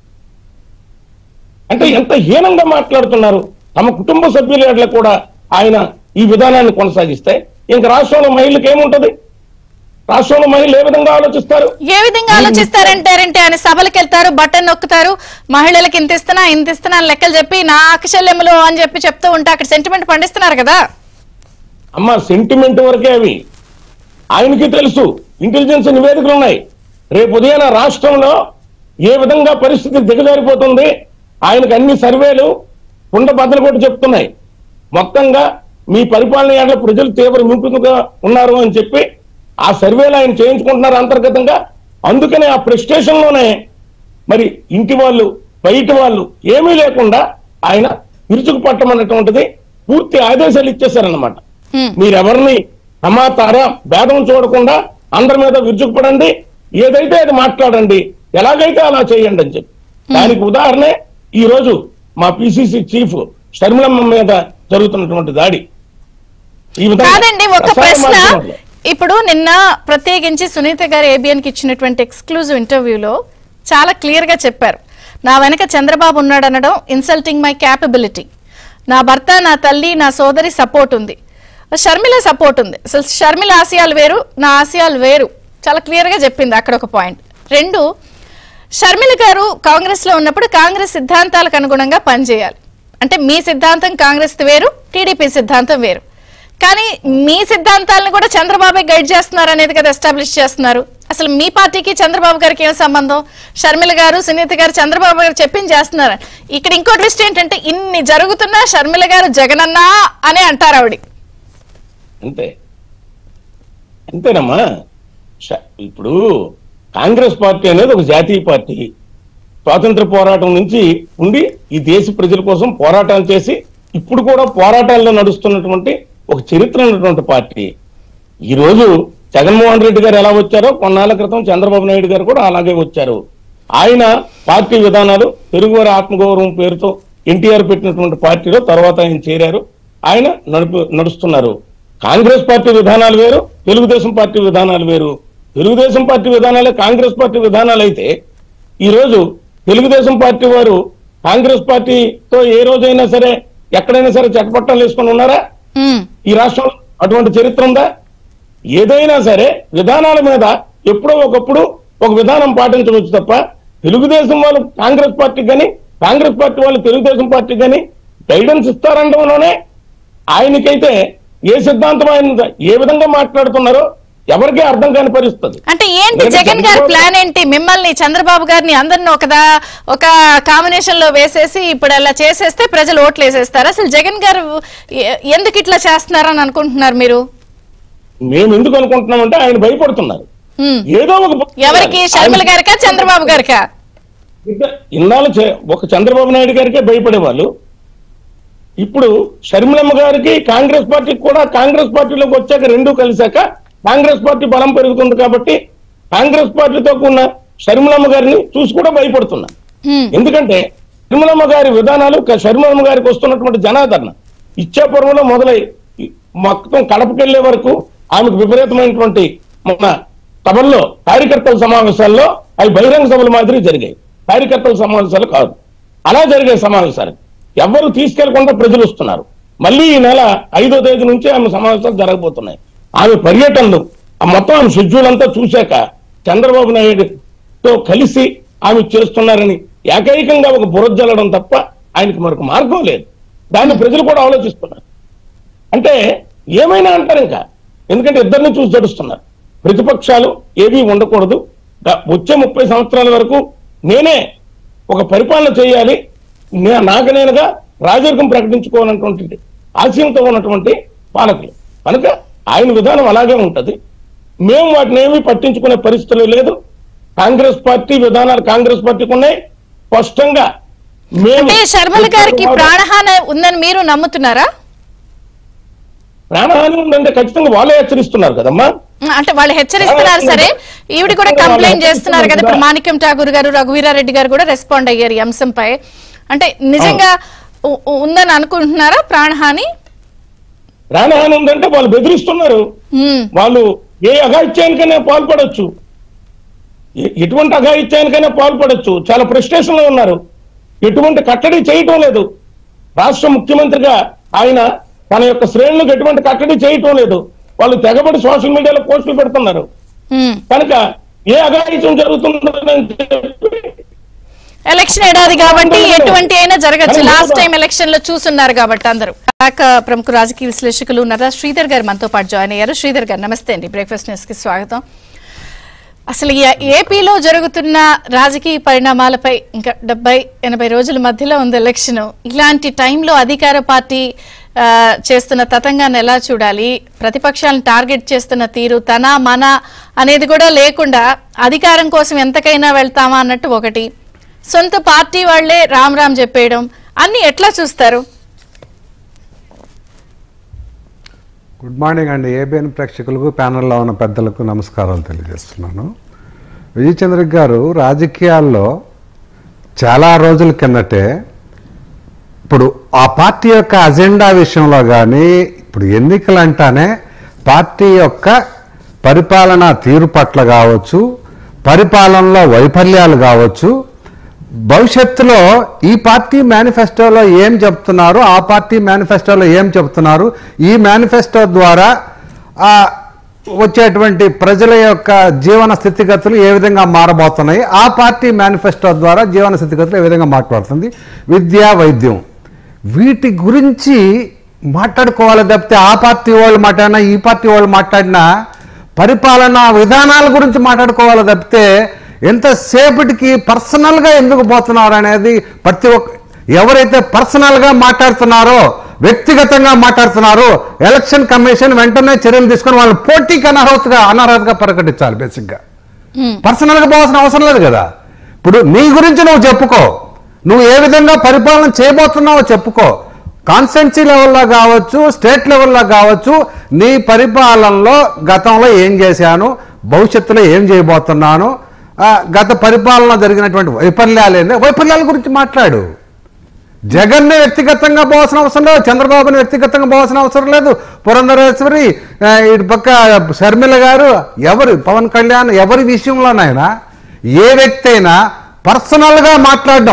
అంటే ఎంత హీనంగా మాట్లాడుతున్నారు తమ కుటుంబ సభ్యుల కూడా ఆయన ఈ విధానాన్ని కొనసాగిస్తే ఇంకా రాష్ట్రంలో మహిళలకు ఏముంటది రాష్ట్రంలో మహిళలు ఏ విధంగా ఆలోచిస్తారు ఏ విధంగా ఆలోచిస్తారంటారంటే ఆయన సభలకు వెళ్తారు బటన్ నొక్కుతారు మహిళలకు ఇంత ఇస్తున్నా ఇంత ఇస్తున్నా అని లెక్కలు చెప్పి నా అక్షల్యములు అని చెప్పి చెప్తూ ఉంటే అక్కడ సెంటిమెంట్ పండిస్తున్నారు కదా అమ్మ సెంటిమెంట్ వరకే అవి ఆయనకి తెలుసు ఇంటెలిజెన్స్ నివేదికలు ఉన్నాయి రేపు ఉదయాన రాష్ట్రంలో ఏ విధంగా పరిస్థితి దిగజారిపోతుంది ఆయనకు అన్ని సర్వేలు కుండ బద్దలు కొట్టి చెప్తున్నాయి మొత్తంగా మీ పరిపాలన ఏళ్ళ ప్రజలు తీవ్ర విముఖంగా ఉన్నారు అని చెప్పి ఆ సర్వేలు ఆయన చేయించుకుంటున్నారు అంతర్గతంగా అందుకనే ఆ ప్రెస్టేషన్ లోనే మరి ఇంటి వాళ్ళు బయట వాళ్ళు ఏమీ లేకుండా ఆయన విరుచుకు పట్టమన్నటువంటిది పూర్తి ఆదేశాలు ఇచ్చేశారన్నమాట హ్మ్. మీరెవరిని సమాచార భేదం చూడకుండా అందరి మీద విరుచుకుపడండి ఏదైతే అది మాట్లాడండి ఎలాగైతే అలా చేయండి అని చెప్పి దానికి ఉదాహరణే ఈ రోజు మా పిసిసి చీఫ్ షర్మిలమ్మ మీద జరుగుతున్నటువంటి దాడి ఈ విధంగా కాదండి ఒక ప్రసార ప్రశ్న మాధ్యమాల్లో. ఇప్పుడు నిన్న ప్రత్యేకించి సునీత గారు ఏబిఎన్ కి ఇచ్చినటువంటి ఎక్స్క్లూజివ్ ఇంటర్వ్యూలో చాలా క్లియర్ గా చెప్పారు నా వెనక చంద్రబాబు ఉన్నాడు అనడం ఇన్సల్టింగ్ మై క్యాపబిలిటీ నా భర్త నా తల్లి నా సోదరి సపోర్ట్ ఉంది షర్మిల సపోర్ట్ ఉంది అసలు షర్మిల ఆశయాలు వేరు నా ఆశయాలు వేరు చాలా క్లియర్ గా చెప్పింది అక్కడ ఒక పాయింట్ రెండు షర్మిల గారు కాంగ్రెస్ లో ఉన్నప్పుడు కాంగ్రెస్ సిద్ధాంతాలకు అనుగుణంగా పనిచేయాలి అంటే మీ సిద్ధాంతం కాంగ్రెస్ వేరు టీడీపీ సిద్ధాంతం వేరు కానీ మీ సిద్ధాంతాలను కూడా చంద్రబాబే గైడ్ చేస్తున్నారు అనేది కదా ఎస్టాబ్లిష్ చేస్తున్నారు అసలు మీ పార్టీకి చంద్రబాబు గారికి ఏం సంబంధం షర్మిల గారు సునీత గారు చంద్రబాబు గారు చెప్పింది చేస్తున్నారు ఇక్కడ ఇంకో ట్విస్ట్ ఏంటంటే ఇన్ని జరుగుతున్నా షర్మిల గారు జగనన్నా అనే అంటారు ఆవిడ అంతే అంతేనమ్మా ష- ఇప్పుడు కాంగ్రెస్ పార్టీ అనేది ఒక జాతీయ పార్టీ స్వాతంత్ర పోరాటం నుంచి ఉండి ఈ దేశ ప్రజల కోసం పోరాటాలు చేసి ఇప్పుడు కూడా పోరాటాల్లో నడుస్తున్నటువంటి ఒక చరిత్ర ఉన్నటువంటి పార్టీ ఈ రోజు జగన్మోహన్ రెడ్డి గారు ఎలా వచ్చారో కొన్నాళ్ళ క్రితం చంద్రబాబు నాయుడు గారు కూడా అలాగే వచ్చారు ఆయన పార్టీ విధానాలు తెలుగువారి ఆత్మగౌరవం పేరుతో ఎన్టీఆర్ పెట్టినటువంటి పార్టీలో తర్వాత ఆయన చేరారు ఆయన నడుపు నడుస్తున్నారు కాంగ్రెస్ పార్టీ విధానాలు వేరు తెలుగుదేశం పార్టీ విధానాలు వేరు తెలుగుదేశం పార్టీ విధానాలే కాంగ్రెస్ పార్టీ విధానాలు అయితే ఈ రోజు తెలుగుదేశం పార్టీ వారు కాంగ్రెస్ పార్టీతో ఏ రోజైనా సరే ఎక్కడైనా సరే చట్టపట్టాలు వేసుకొని ఉన్నారా ఉమ్, ఈ రాష్ట్రంలో అటువంటి చరిత్ర ఉందా ఏదైనా సరే విధానాల మీద ఎప్పుడో ఒకప్పుడు ఒక విధానం పాటించవచ్చు తప్ప తెలుగుదేశం వాళ్ళు కాంగ్రెస్ పార్టీ కానీ కాంగ్రెస్ పార్టీ వాళ్ళు తెలుగుదేశం పార్టీ కానీ గైడెన్స్ ఇస్తారనడంలోనే ఆయనకైతే ఏ సిద్ధాంతం ఆయన ఏ విధంగా మాట్లాడుతున్నారో ఎవరికీ అర్థం కాని పరిస్థితి అంటే ఏంటి ఎందుకంటే జగన్ గారి చంద్రబాబు- ప్లాన్ ఏంటి మిమ్మల్ని చంద్రబాబు గారిని అందరిని ఒకదా ఒక కాంబినేషన్ లో వేసేసి ఇప్పుడు అలా చేసేస్తే ప్రజలు ఓట్లు వేసేస్తారు అసలు జగన్ గారు ఎ- ఎందుకు ఇట్లా చేస్తున్నారని అనుకుంటున్నారు మీరు మేము ఎందుకు అనుకుంటున్నామంటే ఆయన భయపడుతున్నారు ఉమ్, ఏదో ఒక ఎవరికి షర్మిల గారికా చంద్రబాబు గారికా ఇద్ద- ఇన్నాళ్ళు చే- ఒక చంద్రబాబు నాయుడు గారికే భయపడేవాళ్ళు ఇప్పుడు షర్మిలమ్మ గారికి కాంగ్రెస్ పార్టీకి కూడా కాంగ్రెస్ పార్టీలోకి వచ్చాక రెండు కలిశాక కాంగ్రెస్ పార్టీ బలం పెరుగుతుంది కాబట్టి కాంగ్రెస్ పార్టీతో ఉన్న షర్మిలమ్మ గారిని చూసి కూడా భయపడుతున్నా ఉమ్, ఎందుకంటే షర్మిలమ్మ గారి విధానాలు క- షర్మిలమ్మ గారికి వస్తున్నటువంటి జనాదరణ ఇచ్చాపురంలో మొదలై ఈ మొత్తం కడపకెళ్లే వరకు ఆమెకు విపరీతమైనటువంటి మన సభల్లో కార్యకర్తల సమావేశాల్లో అవి బహిరంగ సభల మాదిరి జరిగాయి కార్యకర్తల సమావేశాలు కాదు అలా జరిగే సమావేశాలు ఎవరు తీసుకెళ్లకుండా ప్రజలు వస్తున్నారు మళ్ళీ ఈ నెల ఐదో తేదీ నుంచి ఆమె సమావేశాలు జరగబోతున్నాయి ఆమె పర్యటనలు ఆ మొత్తం ఆమె షెడ్యూల్ అంతా చూశాక చంద్రబాబు నాయుడుతో కలిసి ఆమె చేస్తున్నారని ఏకైకంగా ఒక బురజల్లడం తప్ప ఆయనకు మరొక మార్గం లేదు దాన్ని ప్రజలు కూడా ఆలోచిస్తున్నారు అంటే ఏమైనా అంటారు ఇంకా ఎందుకంటే ఇద్దరిని చూసి జడుస్తున్నారు ప్రతిపక్షాలు ఏవీ ఉండకూడదు ద- వచ్చే ముప్పై సంవత్సరాల వరకు నేనే ఒక పరిపాలన చేయాలి నే- నాకు నేనుగా రాజరికం ప్రకటించుకోవాలన్నటువంటి ఆశయంతో ఉన్నటువంటి పాలకులు కనుక ఆయన విధానం అలాగే ఉంటది మేము వాటిని ఏమీ పట్టించుకునే పరిస్థితులు లేదు కాంగ్రెస్ పార్టీ విధానాలు కాంగ్రెస్ పార్టీకి ఉన్నాయి స్పష్టంగా మేము అంటే షర్మిల గారికి ప్రాణహాని ఉందని మీరు నమ్ముతున్నారా ప్రాణహాని ఉందంటే ఖచ్చితంగా వాళ్ళే హెచ్చరిస్తున్నారు కదమ్మా ఉమ్, అంటే వాళ్ళు హెచ్చరిస్తున్నారు సరే ఈవిడ కూడా కంప్లైంట్ చేస్తున్నారు కదా ఇప్పుడు మాణిక్యం ఠాగూర్ గారు రఘువీరారెడ్డి గారు కూడా రెస్పాండ్ అయ్యారు ఈ అంశంపై అంటే నిజంగా ఉ- ఉ- ఉందని అనుకుంటున్నారా ప్రాణహాని ప్రాణహాని ఉందంటే వాళ్ళు బెదిరిస్తున్నారు ఉమ్, వాళ్ళు ఏ అఘాయిత్యానికైనా పాల్పడొచ్చు ఎ- ఎటువంటి అఘాయిత్యానికైనా పాల్పడొచ్చు చాలా ఫ్రస్ట్రేషన్ లో ఉన్నారు ఎటువంటి కట్టడి చేయటం లేదు రాష్ట్ర ముఖ్యమంత్రిగా ఆయన తన యొక్క శ్రేణులకు ఎటువంటి కట్టడి చేయటం లేదు వాళ్ళు తెగబడి సోషల్ మీడియాలో పోస్టులు పెడుతున్నారు ఉమ్. కనుక ఏ అఘాయిత్యం జరుగుతుందని చెప్పి ఎలక్షన్ ఏడాది కాబట్టి ఎటువంటి అయినా జరగచ్చు లాస్ట్ టైం ఎలక్షన్ లో చూసున్నారు కాబట్టి అందరూ బ్యాక్ ప్రముఖ రాజకీయ విశ్లేషకులు నర్రా శ్రీధర్ గారు మనతో పాటు జాయిన్ అయ్యారు శ్రీధర్ గారు నమస్తే అండి బ్రేక్ఫాస్ట్ న్యూస్ కి స్వాగతం అసలు ఈ ఏపీలో జరుగుతున్న రాజకీయ పరిణామాలపై ఇంకా డెబ్బై ఎనభై రోజుల మధ్యలో ఉంది ఎలక్షన్ ఇలాంటి టైంలో అధికార పార్టీ ఆ, చేస్తున్న తతంగాన్ని ఎలా చూడాలి ప్రతిపక్షాలను టార్గెట్ చేస్తున్న తీరు తన మన అనేది కూడా లేకుండా అధికారం కోసం ఎంతకైనా వెళ్తామా అన్నట్టు ఒకటి సొంత పార్టీ వాళ్లే రామ్ రామ్ చెప్పేయడం అన్ని ఎట్లా చూస్తారు గుడ్ మార్నింగ్ అండి ఏబిఎన్ ప్రేక్షకులకు ప్యానల్లో ఉన్న పెద్దలకు నమస్కారాలు తెలియజేస్తున్నాను విజయచంద్ర గారు రాజకీయాల్లో చాలా రోజుల కిందటే ఇప్పుడు ఆ పార్టీ యొక్క అజెండా విషయంలో కానీ ఇప్పుడు ఎన్నికలు అంటానే పార్టీ యొక్క పరిపాలనా తీరు పట్ల కావచ్చు పరిపాలనలో వైఫల్యాలు కావచ్చు భవిష్యత్తులో ఈ పార్టీ మేనిఫెస్టోలో ఏం చెప్తున్నారు ఆ పార్టీ మేనిఫెస్టోలో ఏం చెప్తున్నారు ఈ మేనిఫెస్టో ద్వారా ఆ వచ్చేటువంటి ప్రజల యొక్క జీవన స్థితిగతులు ఏ విధంగా మారబోతున్నాయి ఆ పార్టీ మేనిఫెస్టో ద్వారా జీవన స్థితిగతులు ఏ విధంగా మాట్లాడుతుంది విద్య వైద్యం వీటి గురించి మాట్లాడుకోవాలి తప్పితే ఆ పార్టీ వాళ్ళు మాట్లాడినా ఈ పార్టీ వాళ్ళు మాట్లాడినా పరిపాలనా విధానాల గురించి మాట్లాడుకోవాలి తప్పితే ఎంతసేపటికి పర్సనల్గా ఎందుకు పోతున్నారు అనేది ప్రతి ఒక్క ఎవరైతే పర్సనల్గా మాట్లాడుతున్నారో వ్యక్తిగతంగా మాట్లాడుతున్నారో ఎలక్షన్ కమిషన్ వెంటనే చర్యలు తీసుకొని వాళ్ళని పోటీకి అనర్హతగా అనర్హతగా ప్రకటించాలి బేసిక్గా పర్సనల్గా పోవాల్సిన అవసరం లేదు కదా ఇప్పుడు నీ గురించి నువ్వు చెప్పుకో నువ్వు ఏ విధంగా పరిపాలన చేయబోతున్నావో చెప్పుకో కాన్స్టెన్సీ లెవెల్లో కావచ్చు స్టేట్ లెవెల్లో కావచ్చు నీ పరిపాలనలో గతంలో ఏం చేశాను భవిష్యత్తులో ఏం చేయబోతున్నాను ఆ, గత పరిపాలన జరిగినటువంటి వైఫల్యాలు ఏంటి వైఫల్యాల గురించి మాట్లాడు జగన్ని వ్యక్తిగతంగా పోవాల్సిన అవసరం లేదు చంద్రబాబుని వ్యక్తిగతంగా పోవాల్సిన అవసరం లేదు పురంధరేశ్వరి ఆ, ఇటు పక్క షర్మిల గారు ఎవరు పవన్ కళ్యాణ్ ఎవరి విషయంలోనైనా ఏ వ్యక్తి అయినా పర్సనల్గా మాట్లాడడం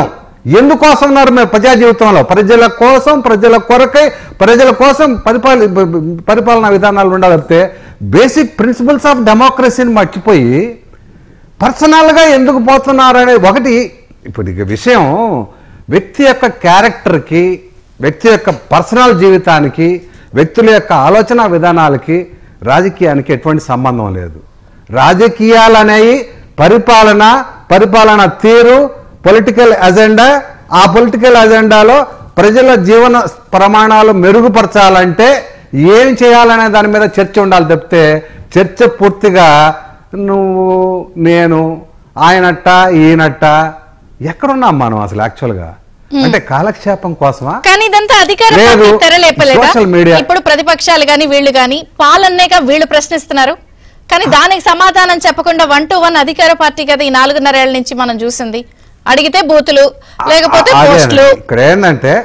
ఎందుకోసం ఉన్నారు మీరు ప్రజా జీవితంలో ప్రజల కోసం ప్రజల కొరకై ప్రజల కోసం పరిపాల పరిపాలనా విధానాలు ఉండాలి తప్పితే బేసిక్ ప్రిన్సిపల్స్ ఆఫ్ డెమోక్రసీని మర్చిపోయి పర్సనల్గా ఎందుకు పోతున్నారు అనేది ఒకటి ఇప్పుడు ఇక విషయం వ్యక్తి యొక్క క్యారెక్టర్కి వ్యక్తి యొక్క పర్సనల్ జీవితానికి వ్యక్తుల యొక్క ఆలోచన విధానాలకి రాజకీయానికి ఎటువంటి సంబంధం లేదు రాజకీయాలు అనేవి పరిపాలన పరిపాలన తీరు పొలిటికల్ అజెండా ఆ పొలిటికల్ అజెండాలో ప్రజల జీవన ప్రమాణాలు మెరుగుపరచాలంటే ఏం చేయాలనే దాని మీద చర్చ ఉండాలి తప్పితే చర్చ పూర్తిగా నువ్వు నేను ఆయనట్ట ఈయనట్ట ఎక్కడున్నాం మనం అసలు యాక్చువల్గా అంటే కాలక్షేపం కోసమా కానీ ఇదంతా అధికార లేదు. పార్టీ తెరలేపలేదా సోషల్ మీడియా. ఇప్పుడు ప్రతిపక్షాలు గాని వీళ్ళు గాని పాలన్నేగా వీళ్ళు ప్రశ్నిస్తున్నారు కానీ దానికి సమాధానం చెప్పకుండా వన్ టు వన్ అధికార పార్టీ కదా ఈ నాలుగున్నరేళ్ల నుంచి మనం చూసింది అడిగితే బూతులు లేకపోతే అదే పోస్టులు ఇక్కడ ఏంటంటే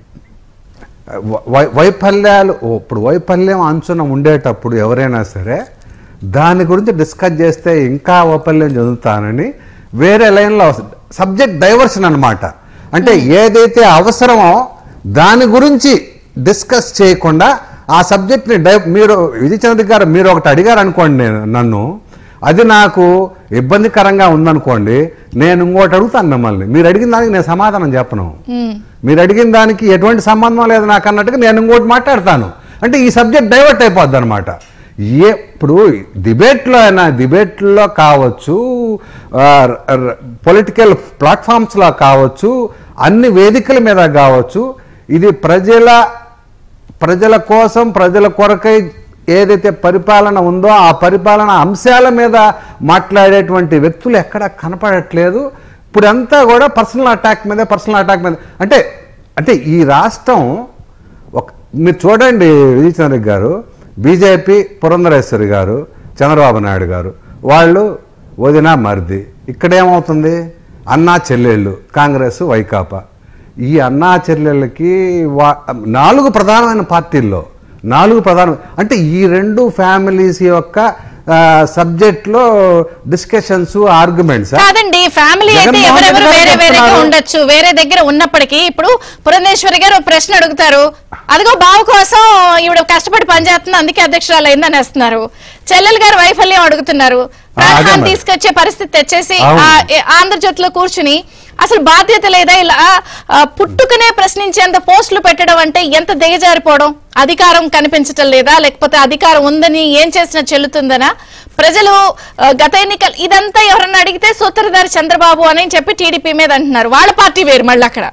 వై- వైఫల్యాలు ఓ, ఇప్పుడు వైఫల్యం అంచున ఉండేటప్పుడు ఎవరైనా సరే దాని గురించి డిస్కస్ చేస్తే ఇంకా వైఫల్యం చదువుతానని వేరే లైన్లో సబ్జెక్ట్ డైవర్షన్ అన్నమాట అంటే ఏదైతే అవసరమో దాని గురించి డిస్కస్ చేయకుండా ఆ సబ్జెక్ట్ని డై మీరు విజయ్ చంద్ర గారు మీరు ఒకటి అడిగారు అనుకోండి నేను నన్ను అది నాకు ఇబ్బందికరంగా ఉందనుకోండి నేను ఇంకోటి అడుగుతాను మిమ్మల్ని మీరు అడిగిన దానికి నేను సమాధానం చెప్పను మీరు అడిగిన దానికి ఎటువంటి సంబంధం లేదు నాకు అన్నట్టుగా నేను ఇంకోటి మాట్లాడతాను అంటే ఈ సబ్జెక్ట్ డైవర్ట్ అయిపోద్ది అనమాట ఏ ఇప్పుడు డిబేట్లో అయినా డిబేట్లో కావచ్చు పొలిటికల్ ప్లాట్ఫామ్స్లో కావచ్చు అన్ని వేదికల మీద కావచ్చు ఇది ప్రజల ప్రజల కోసం ప్రజల కొరకై ఏదైతే పరిపాలన ఉందో ఆ పరిపాలన అంశాల మీద మాట్లాడేటువంటి వ్యక్తులు ఎక్కడ కనపడట్లేదు ఇప్పుడంతా కూడా పర్సనల్ అటాక్ మీద పర్సనల్ అటాక్ మీద అంటే అంటే ఈ రాష్ట్రం ఒక మీరు చూడండి విజయ్ చంద్ర గారు బీజేపీ పురంధరేశ్వరి గారు చంద్రబాబు నాయుడు గారు వాళ్ళు వదిన మరిది ఇక్కడేమవుతుంది అన్నా చెల్లెళ్ళు కాంగ్రెస్ వైకాపా ఈ అన్నా చెల్లెళ్ళకి వా నాలుగు ప్రధానమైన పార్టీల్లో నాలుగు ప్రధాన అంటే ఈ రెండు ఫ్యామిలీస్ యొక్క సబ్జెక్ట్లో డిస్కషన్స్ ఆర్గ్యుమెంట్స్ కాదండి ఫ్యామిలీ అయితే జగన్మోహన్ ఎవరెవరు రెడ్డి గారు వేరే వేరేగా చెప్తున్నారు. ఉండొచ్చు వేరే దగ్గర ఉన్నప్పటికీ ఇప్పుడు పురంధేశ్వరి గారు ఒక ప్రశ్న అడుగుతారు అదిగో బావు కోసం ఈవిడ కష్టపడి పనిచేస్తుంది అందుకే అధ్యక్షురాలు అయింది అనేస్తున్నారు చెల్లెలు గారు వైఫల్యం అడుగుతున్నారు ఆ, అదే ప్రాణహాని మరి. తీసుకొచ్చే పరిస్థితి తెచ్చేసి అవును. ఆ, ఏ- ఆంధ్రజ్యోతిలో కూర్చుని అసలు బాధ్యత లేదా ఇలా ఆ, పుట్టుకనే ప్రశ్నించేంత పోస్టులు పెట్టడం అంటే ఎంత దిగజారిపోవడం అధికారం కనిపించటం లేదా లేకపోతే అధికారం ఉందని ఏం చేసినా చెల్లుతుందనా ప్రజలు ఆ, గత ఎన్నికలు ఇదంతా ఎవరన్నా అడిగితే సూత్రధారి చంద్రబాబు అని చెప్పి టీడీపీ మీద అంటున్నారు వాళ్ళ పార్టీ వేరు మళ్ళీ అక్కడ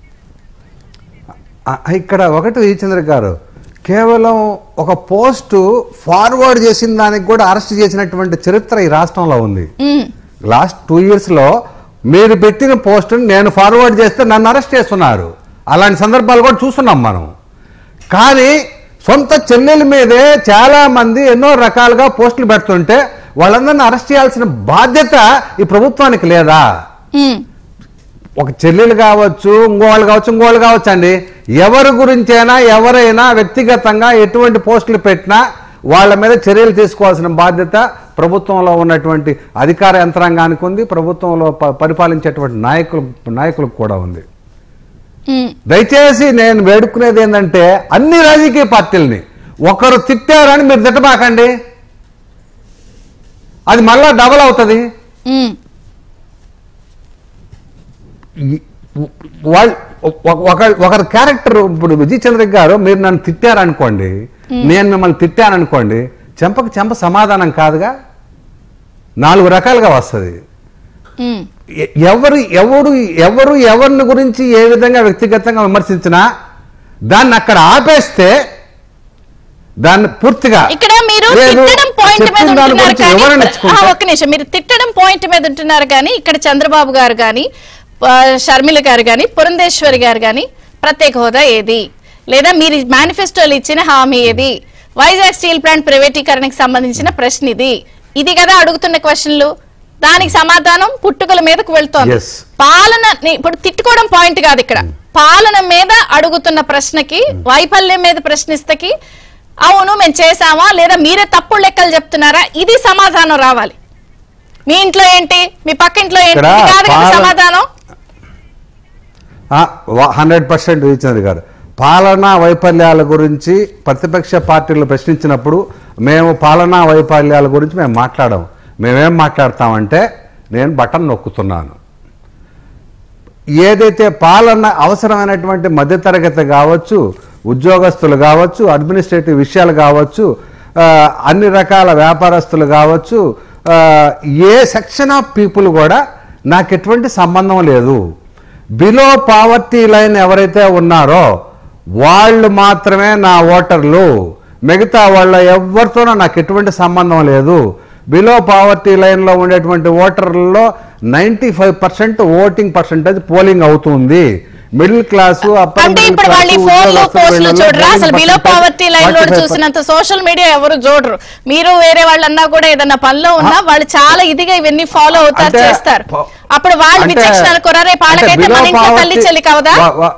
ఆ- ఇక్కడ ఒకటి చంద్ర గారు కేవలం ఒక పోస్టు ఫార్వర్డ్ చేసిన దానికి కూడా అరెస్ట్ చేసినటువంటి చరిత్ర ఈ రాష్ట్రంలో ఉంది ఉమ్, లాస్ట్ టూ ఇయర్స్లో మీరు పెట్టిన పోస్టుని నేను ఫార్వర్డ్ చేస్తే నన్ను అరెస్ట్ చేస్తున్నారు అలాంటి సందర్భాలు కూడా చూస్తున్నాం మనం కానీ సొంత చెల్లెల మీదే చాలా మంది ఎన్నో రకాలుగా పోస్టులు పెడుతుంటే వాళ్ళందరిని అరెస్ట్ చేయాల్సిన బాధ్యత ఈ ప్రభుత్వానికి లేదా ఉమ్, ఒక చెల్లెలు కావచ్చు ఇంకోళ్ళు కావచ్చు ఇంకోళ్ళు కావచ్చు అండి ఎవరి గురించైనా ఎవరైనా వ్యక్తిగతంగా ఎటువంటి పోస్టులు పెట్టినా వాళ్ళ మీద చర్యలు తీసుకోవాల్సిన బాధ్యత ప్రభుత్వంలో ఉన్నటువంటి అధికార యంత్రాంగానికి ఉంది ప్రభుత్వంలో ప- పరిపాలించేటువంటి నాయకులు నాయకులకు కూడా ఉంది ఉమ్. దయచేసి నేను వేడుకునేది ఏంటంటే అన్ని రాజకీయ పార్టీలని ఒకరు తిట్టారని మీరు తిట్టబాకండి అది మళ్ళా డబల్ అవుతుంది ఉమ్. ఈ- వాళ్ళ ఒక- ఒక- ఒకరి క్యారెక్టర్ ఇప్పుడు విజయ్ చంద్ర గారు మీరు నన్ను తిట్టారనుకోండి నేను మిమ్మల్ని తిట్టాననుకోండి చెంపకు చెంప సమాధానం కాదుగా నాలుగు రకాలుగా వస్తుంది ఉమ్. ఎ- ఎవరు ఎవరు ఎవరు ఎవరిని గురించి ఏ విధంగా వ్యక్తిగతంగా విమర్శించినా దాన్ని అక్కడ ఆపేస్తే దాన్ని పూర్తిగా ఇక్కడ మీరు లేదు, తిట్టడం పాయింట్ మీద చెప్పిన దాని ఉంటున్నారు గురించి కానీ వివరణ ఆ, ఇచ్చుకుంటే ఒక్క నిమిషం మీరు తిట్టడం పాయింట్ మీద ఉంటున్నారు కానీ ఇక్కడ చంద్రబాబు గారు కానీ ఆ, షర్మిల గారు కానీ పురంధేశ్వరి గారు కానీ ప్రత్యేక హోదా ఏది లేదా మీరు మేనిఫెస్టోలు ఇచ్చిన హామీ ఏది వైజాగ్ స్టీల్ ప్లాంట్ ప్రైవేటీకరణకు సంబంధించిన ప్రశ్న ఇది ఇది కదా అడుగుతున్న క్వశ్చన్లు దానికి సమాధానం పుట్టుకల మీదకు వెళ్తోంది Yes. పాలన ని- ఇప్పుడు తిట్టుకోవడం పాయింట్ కాదు ఇక్కడ పాలన మీద అడుగుతున్న ప్రశ్నకి వైఫల్యం మీద ప్రశ్నిస్తకి అవును మేము చేసామా లేదా మీరే తప్పుడు లెక్కలు చెప్తున్నారా ఇది సమాధానం రావాలి మీ ఇంట్లో ఏంటి మీ పక్కింట్లో ఏంటి ఇక్కడ ఇది కాదు కదా పాలన- సమాధానం హండ్రెడ్ పర్సెంట్ విజయచంద్ర గారు పాలనా వైఫల్యాల గురించి ప్రతిపక్ష పార్టీలు ప్రశ్నించినప్పుడు మేము పాలనా వైఫల్యాల గురించి మేము మాట్లాడాం మేమేం మాట్లాడతామంటే నేను బటన్ నొక్కుతున్నాను ఏదైతే పాలన అవసరమైనటువంటి మధ్యతరగతి కావచ్చు ఉద్యోగస్తులు కావచ్చు అడ్మినిస్ట్రేటివ్ విషయాలు కావచ్చు ఆ, అన్ని రకాల వ్యాపారస్తులు కావచ్చు ఆ, ఏ సెక్షన్ ఆఫ్ పీపుల్ కూడా నాకు ఎటువంటి సంబంధం లేదు బిలో పావర్టీ లైన్ ఎవరైతే ఉన్నారో వాళ్ళు మాత్రమే నా ఓటర్లు మిగతా వాళ్ళ ఎవరితోనూ నాకు ఎటువంటి సంబంధం లేదు బిలో పావర్టీ లైన్లో ఉండేటువంటి ఓటర్లలో ninety five percent voting percentage polling అవుతుంది మిడిల్ క్లాస్ అంటే ఇప్పుడు వాళ్ళు ఈ ఫోన్లు పోస్టులు చూడరా అసలు బిలో పావర్టీ లైన్ లో చూసినంత సోషల్ మీడియా ఎవరు చూడరు మీరు వేరే వాళ్ళన్నా కూడా ఏదన్నా పనిలో ఉన్నా వాళ్ళు చాలా ఇదిగా ఇవన్నీ ఫాలో అవుతారు అంటే చేస్తారు ప- అప్పుడు వాళ్ళు అంటే- విచక్షణ అనుకోరా రేపు అంటే వాళ్ళకైతే below మన ఇంట్లో poverty- తల్లి చెల్లి కావదా వ- వ-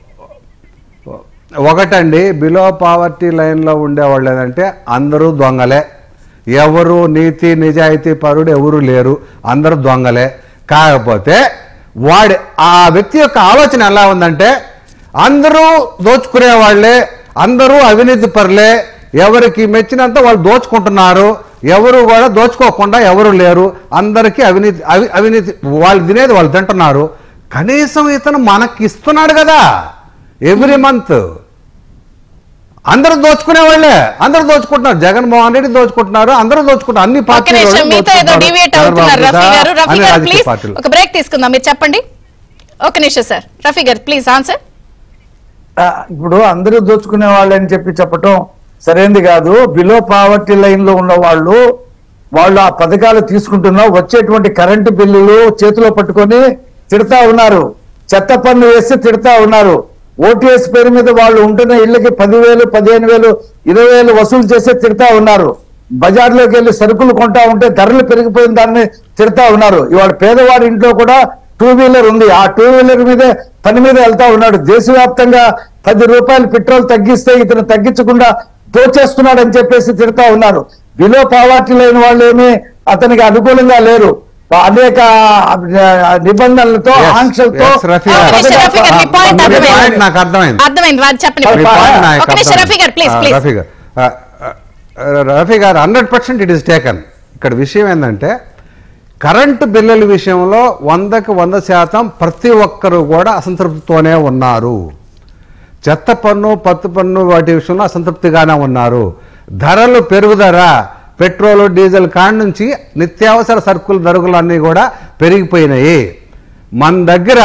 ఒకటండి బిలో పావర్టీ లైన్లో ఉండేవాళ్ళు ఏంటంటే అందరూ దొంగలే ఎవరు నీతి నిజాయితీ పరుడు ఎవరు లేరు అందరూ దొంగలే కాకపోతే వాడి ఆ వ్యక్తి యొక్క ఆలోచన ఎలా ఉందంటే అందరూ దోచుకునే వాళ్ళే అందరూ అవినీతి పరులే ఎవరికి మెచ్చినంత వాళ్ళు దోచుకుంటున్నారు ఎవరు కూడా దోచుకోకుండా ఎవరు లేరు అందరికీ అవినీతి అవి అవినీతి వాళ్ళు తినేది వాళ్ళు తింటున్నారు కనీసం ఇతను మనకి ఇస్తున్నాడు కదా ఎవ్రీ మంత్ అందరూ దోచుకునే వాళ్ళే అందరూ దోచుకుంటున్నారు జగన్మోహన్ రెడ్డి దోచుకుంటున్నారు అందరూ దోచుకుంటారు అన్ని ఒక పార్టీలు నిమిషం మీతో ఏదో డివియేట్ అవుతున్నారు రఫీ గారు రఫీ గారు ప్లీజ్ పార్టీలు ఒక బ్రేక్ తీసుకుందాం మీరు చెప్పండి ఒక నిమిషం సార్ రఫీ గారు ప్లీజ్ ఆన్సర్ ఆ, ఇప్పుడు అందరూ దోచుకునే వాళ్ళని చెప్పి చెప్పటం సరైనది కాదు బిలో పావర్టీ లైన్ లో ఉన్న వాళ్ళు వాళ్ళు ఆ పథకాలు తీసుకుంటున్నా వచ్చేటువంటి కరెంటు బిల్లులు చేతిలో పట్టుకొని తిడతా ఉన్నారు చెత్త పన్ను వేసి తిడతా ఉన్నారు ఓటీఎస్ పేరు మీద వాళ్ళు ఉంటున్న ఇళ్ళకి పదివేలు పదిహేను వేలు ఇరవై వేలు వసూలు చేసి తిడతా ఉన్నారు బజార్లోకి వెళ్ళి సరుకులు కొంటా ఉంటే ధరలు పెరిగిపోయిన దాన్ని తిడతా ఉన్నారు ఇవాళ పేదవాడి ఇంట్లో కూడా టూ వీలర్ ఉంది ఆ టూ వీలర్ మీదే పని మీద వెళ్తా ఉన్నాడు దేశవ్యాప్తంగా పది రూపాయలు పెట్రోల్ తగ్గిస్తే ఇతను తగ్గించకుండా దోచేస్తున్నాడని చెప్పేసి తిడతా ఉన్నారు బిలో పావర్టీ లేని వాళ్ళు ఏమీ అతనికి అనుకూలంగా లేరు అనేక ఆ, నిబంధనలతో Yes, ఆంక్షలతో yes, రఫీ ఆ గారు. ఒక నిమిషం, రఫీ గారు, మీ పథకాలు- point మీ అర్థమైంది. point నాకు అర్థమైంది అర్థమైంది రాజు చెప్పండి మీ మీ పా- point నాకు ఒక నిమిషం అర్థమైంది. రఫీ గారు ప్లీజ్ ఆ, ప్లీజ్ రఫీ గారు ఆ, ఆ, రఫీ గారు hundred percent it is taken ఇక్కడ విషయం ఏంటంటే కరెంటు బిల్లుల విషయంలో వందకు వంద శాతం ప్రతి ఒక్కరూ కూడా అసంతృప్తితోనే ఉన్నారు చెత్త పన్ను పత్తు పన్ను వాటి విషయంలో అసంతృప్తిగానే ఉన్నారు ధరలు పెరుగుదల పెట్రోల్ డీజిల్ కాడి నుంచి నిత్యావసర సరుకుల ధరలు అన్నీ కూడా పెరిగిపోయినాయి మన దగ్గర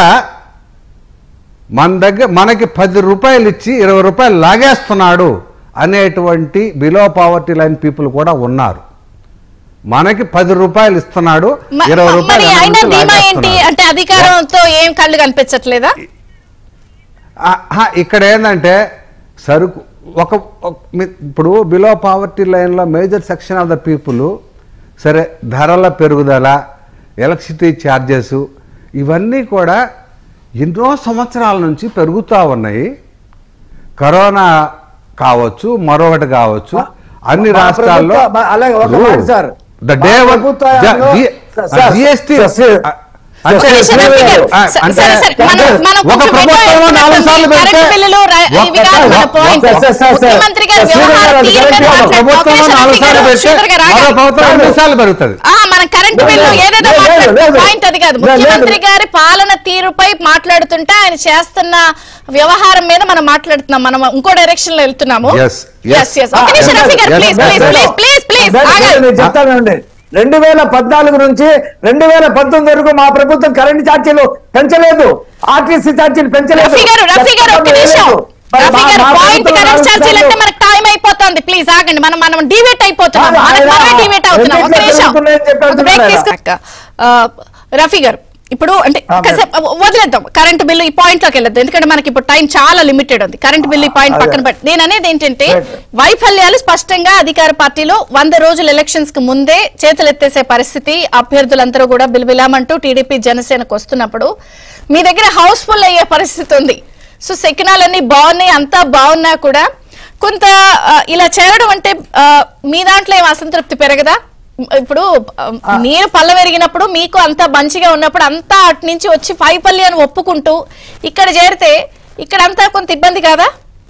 మన దగ్గర మనకి పది రూపాయలు ఇచ్చి ఇరవై రూపాయలు లాగేస్తున్నాడు అనేటువంటి బిలో పావర్టీ లైన్ పీపుల్ కూడా ఉన్నారు మనకి పది రూపాయలు ఇస్తున్నాడు మ- ఇరవై మరి రూపాయలు మన ఆయన నుంచి ధీమా ఏంటి లాగేస్తున్నాడు. అంటే అధికారంతో ఏం కళ్ళు కనిపించట్లేదా ఆ, ఆ, ఇక్కడ ఏంటంటే సరుకు ఒక ఒక- మీ- ఇప్పుడు బిలో పావర్టీ లైన్లో major section of the people సరే ధరల పెరుగుదల ఎలక్ట్రిసిటీ ఛార్జెస్ ఇవన్నీ కూడా ఎన్నో సంవత్సరాల నుంచి పెరుగుతూ ఉన్నాయి కరోనా కావచ్చు మరొకటి కావచ్చు అన్ని మా రాష్ట్రాల్లో ప్రభుత్వ- మా- అలాగే ఒక మాట సార్. ద డే మా ప్రభుత్వంలో- సార్, జిఎస్టీ సార్, అంటే ఒక నిమిషం రఫీ గారు. ఆ, స- అంటే సరే, సరే, మనం- మనం ఒక కొంచెం ప్రభుత్వంలో ఎక్కువ నాలుగు సార్లు కరెంటు పెడితే బిల్లులు ర- ఇవి కాదు మన ఒక- point. సార్, సార్, సార్, ముఖ్యమంత్రి గారి సార్, శ్రీధర్ వ్యవహారం గారు, తీరు మీద కరెంటు ఒక మాట్లాడు- ప్రభుత్వంలో ఒకే నాలుగు రఫీ సార్లు గారు, పెడితే శ్రీధర్ గారు మరో ఆగండి. ప్రభుత్వం రెండు సార్లు పెరుగుతుంది ఆ, మన కరెంట్ బిల్లు లేదు, ఏదేదో లేదు, మాట్లాడుతున్న లేదు. పాయింట్ అది కాదు లేదు, లేదు. ముఖ్యమంత్రి గారి పాలన తీరుపై మాట్లాడుతుంటే ఆయన చేస్తున్న వ్యవహారం మీద మనం మాట్లాడుతున్నాం మనం ఇంకో డైరెక్షన్ లో వెళ్తున్నాము Yes, yes. yes yes ఒక నిమిషం Yes, రఫీ గారు yes, please yes, please yes. Please please please నేను ఆగండి చెప్తానండి రెండు వేల పద్నాలుగు నుంచి రెండు వేల పంతొమ్మిది వరకు మా ప్రభుత్వం కరెంట్ ఛార్జీలు పెంచలేదు ఆర్టీసీ ఛార్జీలు పెంచలేదు రఫీ గారు రఫీ గారు ఒక్క నిమిషం మరి రఫీ మా- గారు మా పాయింట్ ప్రభుత్వం కరెంట్ నాలుగు ఛార్జీలు అంటే సార్లు- మనకు టైం అయిపోతుంది ప్లీజ్ ఆగండి మనం మనం డివేట్ అయిపోతున్నాం కాదు, మనకు ఆయన మనమే డివేట్ అవుతున్నాం ఒక రెండిట్లో నిమిషం పెరుగుతున్నాయని చెప్పి ఒక బ్రేక్ అంటున్నాడు తీసుకున్నాక రఫీ గారు ఇప్పుడు అంటే ఆ, కాసేపు వదిలేద్దాం కరెంట్ బిల్లు ఈ పాయింట్ లోకి వెళ్ళొద్దు ఎందుకంటే మనకి ఇప్పుడు టైం చాలా లిమిటెడ్ ఉంది కరెంట్ బిల్లు ఈ పాయింట్ అదే. పక్కన పెట్టి నేను అనేది ఏంటంటే Right. వైఫల్యాలు స్పష్టంగా అధికార పార్టీలో వంద రోజుల ఎలక్షన్స్ కి ముందే చేతులెత్తేసే పరిస్థితి అభ్యర్థులందరూ కూడా బిలబిలామంటూ టీడీపీ జనసేనకు వస్తున్నప్పుడు మీ దగ్గర హౌస్ఫుల్ అయ్యే పరిస్థితి ఉంది సో శకినాలన్నీ బాగున్నాయి అంతా బాగున్నా కూడా కొంత ఆ, ఇలా చేరడం అంటే ఆ, మీ దాంట్లో ఏం అసంతృప్తి పెరగదా ఇప్పుడు ఆ, మీరు పళ్ళ పెరిగినప్పుడు మీకు అంత మంచిగా ఉన్నప్పుడు అంతా అటు నుంచి వచ్చి పైపల్లి అని ఒప్పుకుంటూ ఇక్కడ చేరితే ఇక్కడ అంతా కొంత ఇబ్బంది కాదా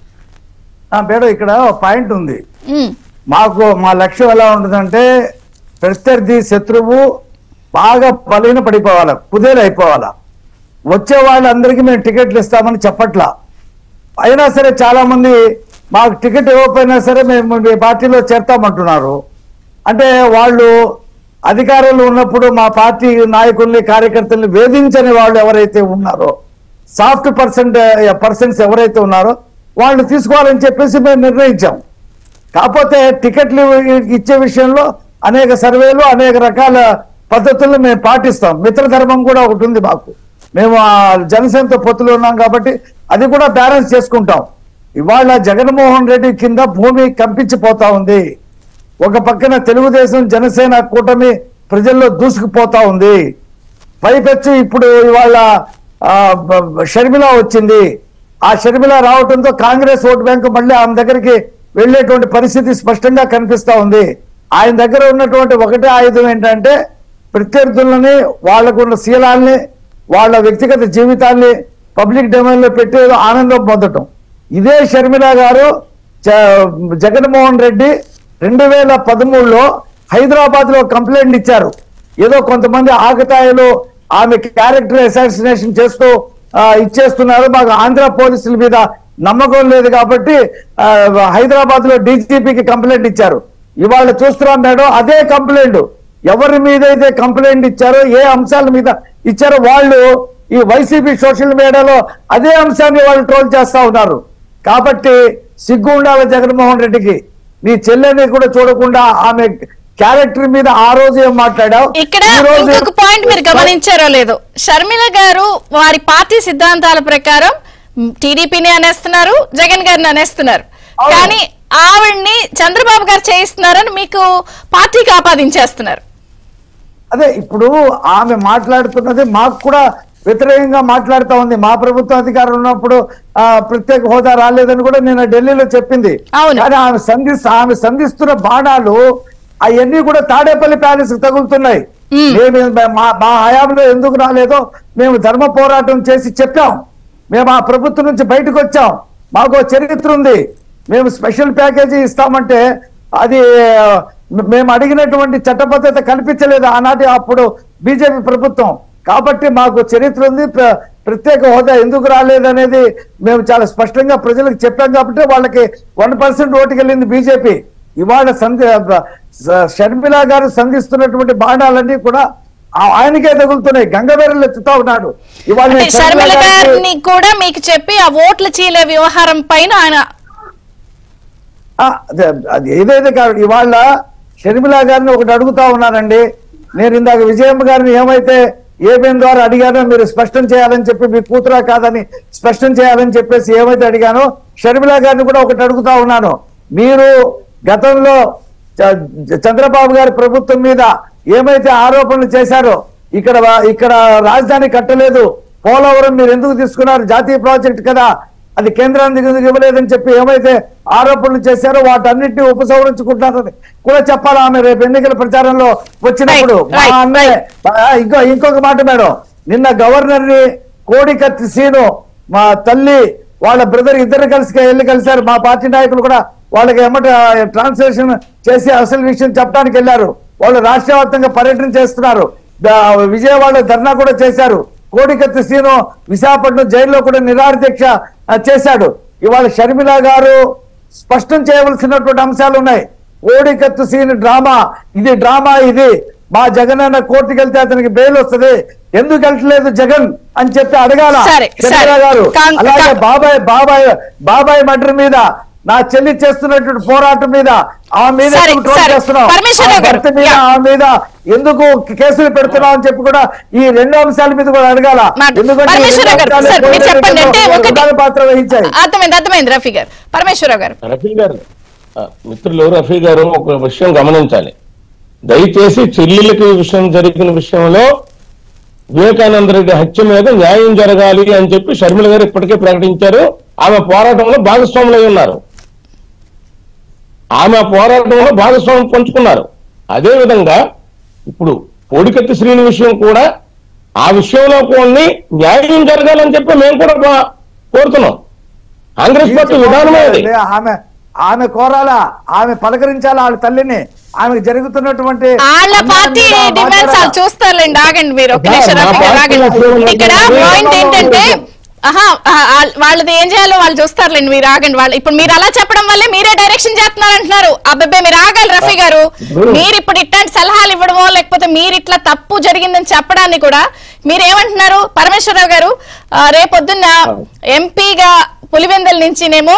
ఆ, మేడం ఇక్కడ పాయింట్ ఉంది ఉమ్, మాకు మా లక్ష్యం ఎలా ఉంటుందంటే ప్రత్యర్థి శత్రువు బాగా బలహీన పడిపోవాలా కుదేలు అయిపోవాలా వచ్చే వాళ్ళందరికీ మేము టికెట్లు ఇస్తామని చెప్పట్లా అయినా సరే చాలా మంది మాకు టికెట్ ఇవ్వకపోయినా సరే మేము మీ పార్టీలో చేరతామంటున్నారు అంటే వాళ్ళు అధికారంలో ఉన్నప్పుడు మా పార్టీ నాయకుల్ని కార్యకర్తల్ని వేధించని వాళ్ళు ఎవరైతే ఉన్నారో సాఫ్ట్ పర్సెంట్ పర్సన్స్ ఎవరైతే ఉన్నారో వాళ్ళు తీసుకోవాలని చెప్పేసి మేము నిర్ణయించాం కాకపోతే టికెట్లు ఇచ్చే విషయంలో అనేక సర్వేలు అనేక రకాల పద్ధతులను మేము పాటిస్తాం మిత్రధర్మం కూడా ఒకటి ఉంది మాకు మేము ఆ జనసేనతో పొత్తులు ఉన్నాం కాబట్టి అది కూడా బ్యాలెన్స్ చేసుకుంటాం ఇవాళ జగన్మోహన్ రెడ్డి కింద భూమి కంపించిపోతా ఉంది ఒక పక్కన తెలుగుదేశం జనసేన కూటమి ప్రజల్లో దూసుకుపోతా ఉంది పైపెచ్చు ఇప్పుడు ఇవాళ ఆ, బ- బ- షర్మిల వచ్చింది ఆ షర్మిల రావడంతో కాంగ్రెస్ ఓటు బ్యాంకు మళ్ళీ ఆమె దగ్గరికి వెళ్ళేటువంటి పరిస్థితి స్పష్టంగా కనిపిస్తా ఉంది ఆయన దగ్గర ఉన్నటువంటి ఒకటే ఆయుధం ఏంటంటే ప్రత్యర్థులని వాళ్ళకున్న శీలాల్ని వాళ్ళ వ్యక్తిగత జీవితాల్ని పబ్లిక్ డొమైన్ లో పెట్టి ఏదో ఆనందం పొందటం ఇదే షర్మిల గారు జ- జగన్మోహన్ రెడ్డి రెండు వేల పదమూడులో హైదరాబాద్ లో కంప్లైంట్ ఇచ్చారు ఏదో కొంతమంది ఆకతాయిలు ఆమె క్యారెక్టర్ అసాసినేషన్ చేస్తూ ఆ, ఇచ్చేస్తున్నారు మాకు ఆంధ్ర పోలీసుల మీద నమ్మకం లేదు కాబట్టి హైదరాబాద్ లో డీజీపీకి కంప్లైంట్ ఇచ్చారు ఇవాళ చూస్తున్నాం మేడం అదే కంప్లైంట్ ఎవరి మీద అయితే కంప్లైంట్ ఇచ్చారో ఏ అంశాల మీద ఇచ్చారో వాళ్ళు ఈ వైసీపీ సోషల్ మీడియాలో అదే అంశాన్ని వాళ్ళు ట్రోల్ చేస్తా ఉన్నారు కాబట్టి సిగ్గు ఉండాలి జగన్మోహన్ రెడ్డికి నీ చెల్లెని కూడా చూడకుండా ఆమె క్యారెక్టర్ మీద ఆ రోజు ఏం మాట్లాడావు ఇక్కడ ఈ రోజు ఇంకొక పాయింట్ మీరు గమనించారో లేదో షర్మిల గారు వారి పార్టీ సిద్ధాంతాల ప్రకారం టీడీపీని అనేస్తున్నారు జగన్ గారిని అనేస్తున్నారు అవును. కానీ ఆవిడ్ని చంద్రబాబు గారు చేయిస్తున్నారని మీకు పార్టీకి ఆపాదించేస్తున్నారు అదే ఇప్పుడు ఆమె మాట్లాడుతున్నది మాకు కూడా వ్యతిరేకంగా మాట్లాడుతా ఉంది మా ప్రభుత్వం అధికారం ఉన్నప్పుడు ఆ ప్రత్యేక హోదా రాలేదని కూడా నేను ఢిల్లీలో చెప్పింది అవును. కానీ ఆమె సంధిస్ ఆమె సంధిస్తున్న బాణాలు అవన్నీ కూడా తాడేపల్లి ప్యాలెస్ కు తగులుతున్నాయి మ్మ్. మేము మా మా హయాంలో ఎందుకు రాలేదో మేము ధర్మ పోరాటం చేసి చెప్పాం మేము ఆ ప్రభుత్వం నుంచి బయటకు వచ్చాం మాకు ఓ చరిత్ర ఉంది మేము స్పెషల్ ప్యాకేజీ ఇస్తామంటే అది ఆ, మేము అడిగినటువంటి చట్టబద్ధత కల్పించలేదు ఆనాటి అప్పుడు బీజేపీ ప్రభుత్వం కాబట్టి మాకు చరిత్ర ఉంది ప్ర- ప్రత్యేక హోదా ఎందుకు రాలేదనేది మేము చాలా స్పష్టంగా ప్రజలకు చెప్పాం కాబట్టి వాళ్ళకి వన్ పర్సెంట్ ఓటుకి వెళ్ళింది బీజేపీ ఇవాళ సంధి స- షర్మిల గారు సంధిస్తున్నటువంటి బాణాలన్నీ కూడా ఆ- ఆయనకే తగులుతున్నాయి గంగవేరలు ఎత్తుతా ఉన్నాడు ఇవాళ అంటే నేను షర్మిల గారికి- గారిని కూడా మీకు చెప్పి ఆ ఓట్ల చీలే వ్యవహారం పైన ఆయన ఆ, అదే అది ఏదైతే కాదు ఇవాళ షర్మిల గారిని ఒకటి అడుగుతా ఉన్నానండి నేను ఇందాక విజయమ్మ గారిని ఏమైతే ఏబిఎన్ ద్వారా అడిగానో మీరు స్పష్టం చేయాలని చెప్పి మీ కూతురా కాదని స్పష్టం చేయాలని చెప్పేసి ఏమైతే అడిగానో షర్మిల గారిని కూడా ఒకటి అడుగుతా ఉన్నాను మీరు గతంలో చ- చంద్రబాబు గారి ప్రభుత్వం మీద ఏమైతే ఆరోపణలు చేశారో ఇక్కడ వా- ఇక్కడ రాజధాని కట్టలేదు పోలవరం మీరు ఎందుకు తీసుకున్నారు జాతీయ ప్రాజెక్ట్ కదా అది కేంద్రానికి ఎందుకు ఇవ్వలేదని చెప్పి ఏమైతే ఆరోపణలు చేశారో వాటన్నిటిని ఉపసంహరించుకుంటారని కూడా చెప్పాలి ఆమె రేపు ఎన్నికల ప్రచారంలో వచ్చినప్పుడు Right, మా right, అన్నయ్య ఆ, ఇంకో ఇంకొక మాట మేడం నిన్న గవర్నర్ ని కోడికత్తి సీను మా తల్లి వాళ్ళ బ్రదర్ ఇద్దరు కలిసి వెళ్ళి కలిశారు మా పార్టీ నాయకులు కూడా వాళ్ళకి ఎమ్మట ట్రాన్స్లేషన్ చేసి అసలు విషయం చెప్పడానికి వెళ్ళారు వాళ్ళు రాష్ట్ర వ్యాప్తంగా పర్యటన చేస్తున్నారు దా- విజయవాడలో ధర్నా కూడా చేశారు కోడికత్తి సీను విశాఖపట్నం జైల్లో కూడా నిరాహార దీక్ష ఆ, చేశాడు ఇవాళ షర్మిల గారు స్పష్టం చేయవలసినటువంటి అంశాలు ఉన్నాయి కోడికత్తు సీన్ డ్రామా ఇది డ్రామా ఇది మా జగన్ అన్న కోర్టుకి వెళ్తే అతనికి బెయిల్ వస్తది ఎందుకు వెళ్ళట్లేదు జగన్ అని చెప్పి అడగాల సరే, చంద్ర సరే. గారు కాం- అలాగే కాం- బాబాయ్ బాబాయ్ బాబాయ్ మర్డర్ మీద నా చెల్లి చేస్తున్నటువంటి పోరాటం మీద ఆమె మీద సరే, ఎందుకు ట్రోల్ సరే. చేస్తున్నావు పరమేశ్వరరావు ఆమె భర్త గారు, మీద యా. ఆమె మీద ఎందుకు కేసులు పెడుతున్నావు అని చెప్పి కూడా ఈ రెండు అంశాల మీద కూడా అడగాల మాట- ఎందుకంటే ఈ రెండు పరమేశ్వరరావు గారు, అంశాలు సార్, మీరు చెప్పండి. అంటే పోలీసులు ఒకటి- ప్రధాన పాత్ర వహించాయి అర్థమైంది అర్థమైంది రఫీ గారు పరమేశ్వరరావు గారు రఫీ గారు ఆ, మిత్రులు రఫీ గారు ఒక విషయం గమనించాలి దయచేసి చెల్లెలకి ఈ విషయం జరిగిన విషయంలో వివేకానంద రెడ్డి హత్య మీద న్యాయం జరగాలి అని చెప్పి షర్మిల గారు ఇప్పటికే ప్రకటించారు ఆమె పోరాటంలో భాగస్వాములై ఉన్నారు ఆమె పోరాటంలో భాగస్వామ్యం పంచుకున్నారు అదే విధంగా ఇప్పుడు కోడికత్తి శ్రీని విషయం కూడా ఆ విషయంలో కొన్ని న్యాయం జరగాలని చెప్పి మేము కూడా బా- కోరుతున్నాం కాంగ్రెస్ పార్టీ విధానమే అది లే, ఆమె ఆమె కోరాలా ఆమె పలకరించాలా వాళ్ళ తల్లిని ఆమెకు జరుగుతున్నటువంటి వాళ్ళ పార్టీ అన్యాయం మీద డిమాండ్స్ మాట్లాడాలా? వాళ్ళు చూస్తారులేండి ఆగండి మీరు ఒక మా నిమిషం రఫీ గారు పార్టీ ఆగండి అసలు ఇక్కడ లేదు. పాయింట్ ఏంటంటే లేదు. ఆహా ఆ, ఆ- వాళ్ళది ఏం చేయాలో వాళ్ళు చూస్తారులేండి మీరు ఆగండి వాళ్ళు ఇప్పుడు మీరు అలా చెప్పడం వల్లే మీరే డైరెక్షన్ చేస్తున్నారు అంటున్నారు అబ్బాయి మీరు ఆగాలి రఫీ గారు ఇప్పుడు- మీరు ఇప్పుడు ఇట్లాంటి సలహాలు ఇవ్వడమో లేకపోతే మీరు ఇట్లా తప్పు జరిగిందని చెప్పడాన్ని కూడా మీరేమంటున్నారు పరమేశ్వరరావు గారు ఆ, రేపొద్దున్న ఎంపీగా పులివెందల నుంచినేమో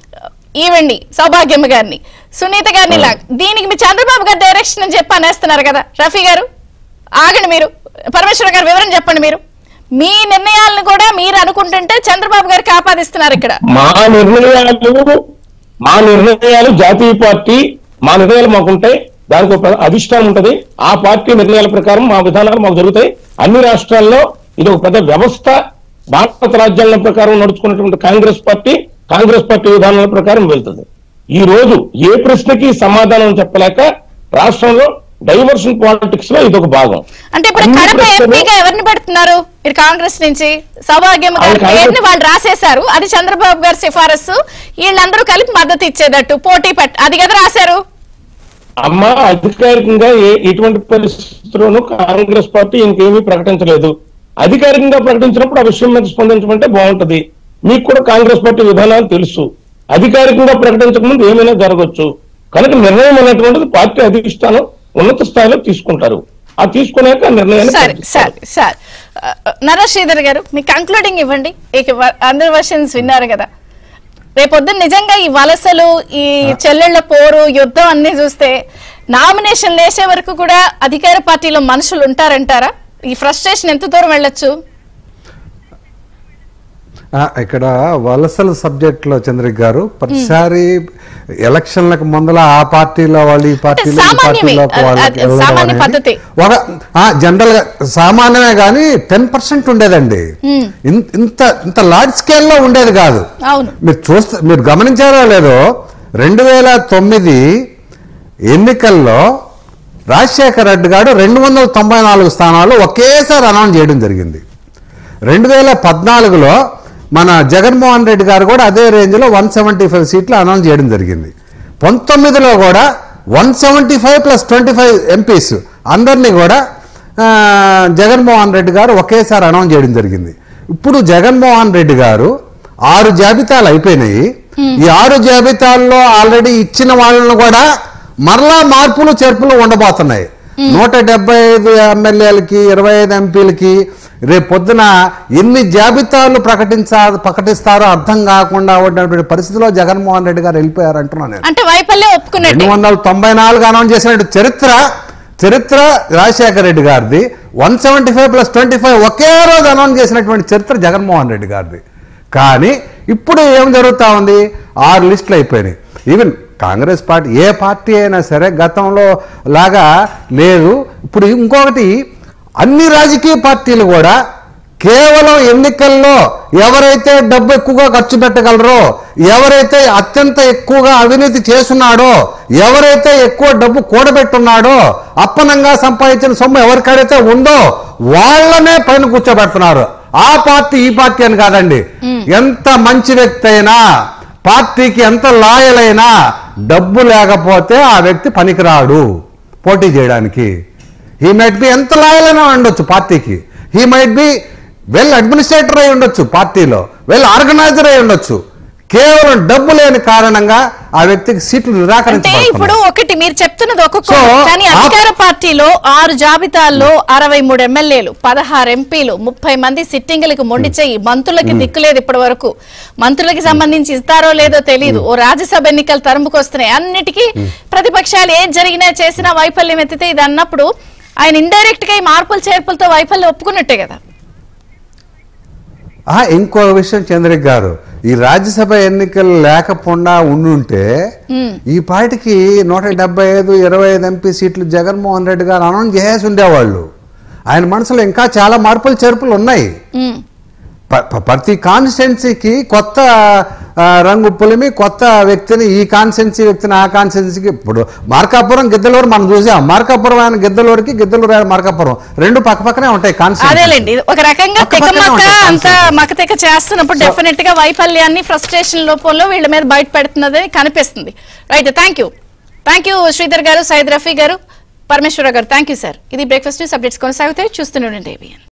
ఇవ్వండి సౌభాగ్యమ్మ గారిని సునీత గారిని ఇలా దీనికి మీ చంద్రబాబు గారి డైరెక్షన్ అని చెప్పి అనేస్తున్నారు కదా రఫీ గారు ఆగండి మీరు పరమేశ్వర గారు వివరం చెప్పండి మీరు మీ నిర్ణయాలను కూడా మీరు అనుకుంటుంటే చంద్రబాబు గారికి ఆపాదిస్తున్నారు ఇక్కడ మా నిర్ణయాలు మా నిర్ణయాలు జాతీయ పార్టీ మా నిర్ణయాలు మాకుంటాయి దానికి ఒక అధిష్టానం ఉంటది ఆ పార్టీ నిర్ణయాల ప్రకారం మా విధానాలు మాకు జరుగుతాయి అన్ని రాష్ట్రాల్లో ఇది ఒక పెద్ద వ్యవస్థ భారత రాజ్యాంగం ప్రకారం నడుచుకున్నటువంటి కాంగ్రెస్ పార్టీ కాంగ్రెస్ పార్టీ విధానాల ప్రకారం వెళ్తుంది ఈ రోజు ఏ ప్రశ్నకి సమాధానం చెప్పలేక రాష్ట్రంలో డైవర్షన్ పాలిటిక్స్ లో ఇది ఒక భాగం అంటే ఇప్పుడు అన్ని కడప ప్రశ్నలు- ఎంపీగా ఎవరిని పెడుతున్నారు మీరు కాంగ్రెస్ నుంచి సౌభాగ్యం గారి అది కాంగ్రెస్- పేరుని వాళ్ళు రాసేశారు అది చంద్రబాబు గారి సిఫారసు వీళ్ళందరూ కలిపి మద్దతు ఇచ్చేటట్టు పోటీ పెట్ అది కదా రాశారు అమ్మ అధికారికంగా ఏ ఎటువంటి పరిస్థితుల్లోనూ కాంగ్రెస్ పార్టీ ఇంకేమీ ప్రకటించలేదు అధికారికంగా ప్రకటించినప్పుడు ఆ విషయం మీద స్పందించమంటే బాగుంటది మీకు కూడా కాంగ్రెస్ పార్టీ విధానాలు తెలుసు అధికారికంగా ప్రకటించక ముందు ఏమైనా జరగవచ్చు కనుక నిర్ణయం అనేటువంటిది పార్టీ అధిష్టానం ఉన్నత స్థాయిలో తీసుకుంటారు ఆ తీసుకున్నాక ఆ నిర్ణయాన్ని సరే ప్రకటిస్తారు. సరే సరే నరేష్ శ్రీధర్ గారు మీ కంక్లూడింగ్ ఇవ్వండి ఇక వ- అందరి వర్షన్స్ విన్నారు కదా రేపొద్దున నిజంగా ఈ వలసలు ఈ చెల్లెళ్ల పోరు యుద్ధం అన్ని చూస్తే నామినేషన్ వేసే వరకు కూడా అధికార పార్టీలో మనుషులు ఉంటారంటారా ఈ ఫ్రస్ట్రేషన్ ఎంత దూరం వెళ్ళొచ్చు ఆ, ఇక్కడ వలసల సబ్జెక్ట్ లో చంద్రిక్ గారు ప్రతిసారి ఎలక్షన్లకు ముందల ఆ పార్టీలో వాళ్ళు ఈ పార్టీలో ఈ సామాన్యమే. పార్టీలోకి అది- వాళ్ళకి అది వెళ్ళడం సామాన్య అనేది పద్ధతి. ఒక జనరల్ గా సామాన్యమే కానీ టెన్ పర్సెంట్ ఉండేదండి ఇన్- ఇంత ఇంత లార్జ్ స్కేల్లో ఉండేది కాదు అవును మీరు చూస్తే మీరు గమనించారో లేదో రెండు వేల తొమ్మిది ఎన్నికల్లో రాజశేఖర రెడ్డి గారు రెండు వందల తొంభై నాలుగు స్థానాలు ఒకేసారి అనౌన్స్ చేయడం జరిగింది రెండు వేల పద్నాలుగులో మన జగన్మోహన్ రెడ్డి గారు కూడా అదే రేంజ్లో వన్ సెవెంటీ ఫైవ్ సీట్లు అనౌన్స్ చేయడం జరిగింది పంతొమ్మిదిలో కూడా one seventy five plus twenty five MPs అందరినీ కూడా ఆ, జగన్మోహన్ రెడ్డి గారు ఒకేసారి అనౌన్స్ చేయడం జరిగింది ఇప్పుడు జగన్మోహన్ రెడ్డి గారు ఆరు జాబితాలు అయిపోయినాయి ఈ ఆరు జాబితాల్లో ఆల్రెడీ ఇచ్చిన వాళ్ళను కూడా మరలా మార్పులు చేర్పులు ఉండబోతున్నాయి నూట డెబ్బై ఐదు ఎమ్మెల్యేలకి ఇరవై ఐదు ఎంపీలకి రేపు పొద్దున ఎన్ని జాబితాలు ప్రకటించా ప్రకటిస్తారో అర్థం కాకుండా ఉన్నటువంటి పరిస్థితిలో జగన్మోహన్ రెడ్డి గారు వెళ్ళిపోయారు అంటున్నాను నేను అంటే వైఫల్యం రెండు ఒప్పుకున్నట్టే వందల తొంభై నాలుగు అనౌన్స్ చేసినట్టు చరిత్ర చరిత్ర రాజశేఖర రెడ్డి గారిది one seventy five plus twenty five ఒకే రోజు అనౌన్స్ చేసినటువంటి చరిత్ర జగన్మోహన్ రెడ్డి గారిది కానీ ఇప్పుడు ఏం జరుగుతా ఉంది ఆరు లిస్టులు అయిపోయినాయి ఈవెన్ కాంగ్రెస్ పార్టీ ఏ పార్టీ అయినా సరే గతంలో లాగా లేదు ఇప్పుడు ఇంకొకటి అన్ని రాజకీయ పార్టీలు కూడా కేవలం ఎన్నికల్లో ఎవరైతే డబ్బు ఎక్కువగా ఖర్చు పెట్టగలరో ఎవరైతే అత్యంత ఎక్కువగా అవినీతి చేస్తున్నాడో ఎవరైతే ఎక్కువ డబ్బు కూడబెట్టున్నాడో అప్పనంగా సంపాదించిన సొమ్ము ఎవరికైతే ఉందో వాళ్ళనే పైన కూర్చోబెడుతున్నారు ఆ పార్టీ ఈ పార్టీ అని కాదండి ఎంత మంచి వ్యక్తి అయినా పార్టీకి ఎంత లాయల్ అయినా డబ్బు లేకపోతే ఆ వ్యక్తి పనికిరాడు పోటీ చేయడానికి హీ మైట్ బి ఎంత లాయల్ అయినా ఉండొచ్చు పార్టీకి he might be well administrator అయి ఉండొచ్చు పార్టీలో వెల్ ఆర్గనైజర్ అయి ఉండొచ్చు కేవలం డబ్బు లేని కారణంగా ఆ వ్యక్తికి సీట్లు అంటే ఇప్పుడు నిరాకరించబడుతున్నాయి ఒకటి మీరు చెప్తున్నది ఒక్కొక్క So, కానీ ఆ- అధికార పార్టీలో ఆరు జాబితాల్లో అరవై మూడు ఎమ్మెల్యేలు పదహారు ఎంపీలు ముప్పై మంది సిట్టింగులకు మొండి చెయ్యి మంత్రులకి దిక్కులేదు ఇప్పటి వరకు మంత్రులకి సంబంధించి ఇస్తారో లేదో తెలియదు ఓ రాజ్యసభ ఎన్నికలు తరుముకొస్తున్నాయి అన్నిటికీ ప్రతిపక్షాలు ఏం జరిగినా చేసినా వైఫల్యం ఎత్తితే ఇది అన్నప్పుడు ఆయన ఇండైరెక్ట్ గా ఈ మార్పులు చేర్పులతో వైఫల్యం ఒప్పుకున్నట్టే కదా ఆ, ఇంకో విషయం చంద్రిక్ గారు ఈ రాజ్యసభ ఎన్నికలు లేకుండా ఉండుంటే ఈ పార్టీకి నూట డెబ్బై ఐదు ఇరవై ఐదు ఎంపీ సీట్లు జగన్మోహన్ రెడ్డి గారు అనౌన్స్ చేసి ఉండేవాళ్ళు ఆయన మనసులో ఇంకా చాలా మార్పులు చేర్పులు ఉన్నాయి ఉమ్. ప- ప- ప్రతి కాన్స్టిట్యున్సీకి కొత్త ఆ, రంగు పులిమి కొత్త వ్యక్తిని ఈ కాన్స్టిట్యున్సీ వ్యక్తిని ఆ కాన్స్టిట్యున్సీకి ఇప్పుడు మార్కాపురం గిద్దలూరు మనం చూసాం మార్కాపురం ఆయన గిద్దలూరుకి గిద్దలూరు ఆయన మార్కాపురం రెండు పక్క పక్కనే ఉంటాయి కాన్స్టిట్యున్సీ అదేలేండి ఒక రకంగా పక్క పక్కనే తెగమక్క ఉంటాయి అంత concept. మకతెక చేస్తున్నప్పుడు డెఫినెట్ గా వైఫల్యాన్ని ఫ్రస్ట్రేషన్ లోపంలో వీళ్ళ మీద బయట పెడుతున్నది కనిపిస్తుంది right thank you thank you Sridhar గారు సైద్ రఫీ గారు పరమేశ్వర గారు థ్యాంక్ యూ సార్ ఇది బ్రేక్ఫాస్ట్ న్యూస్ అప్డేట్స్ కొనసాగుతాయి చూస్తూనే ఉండండి ABN.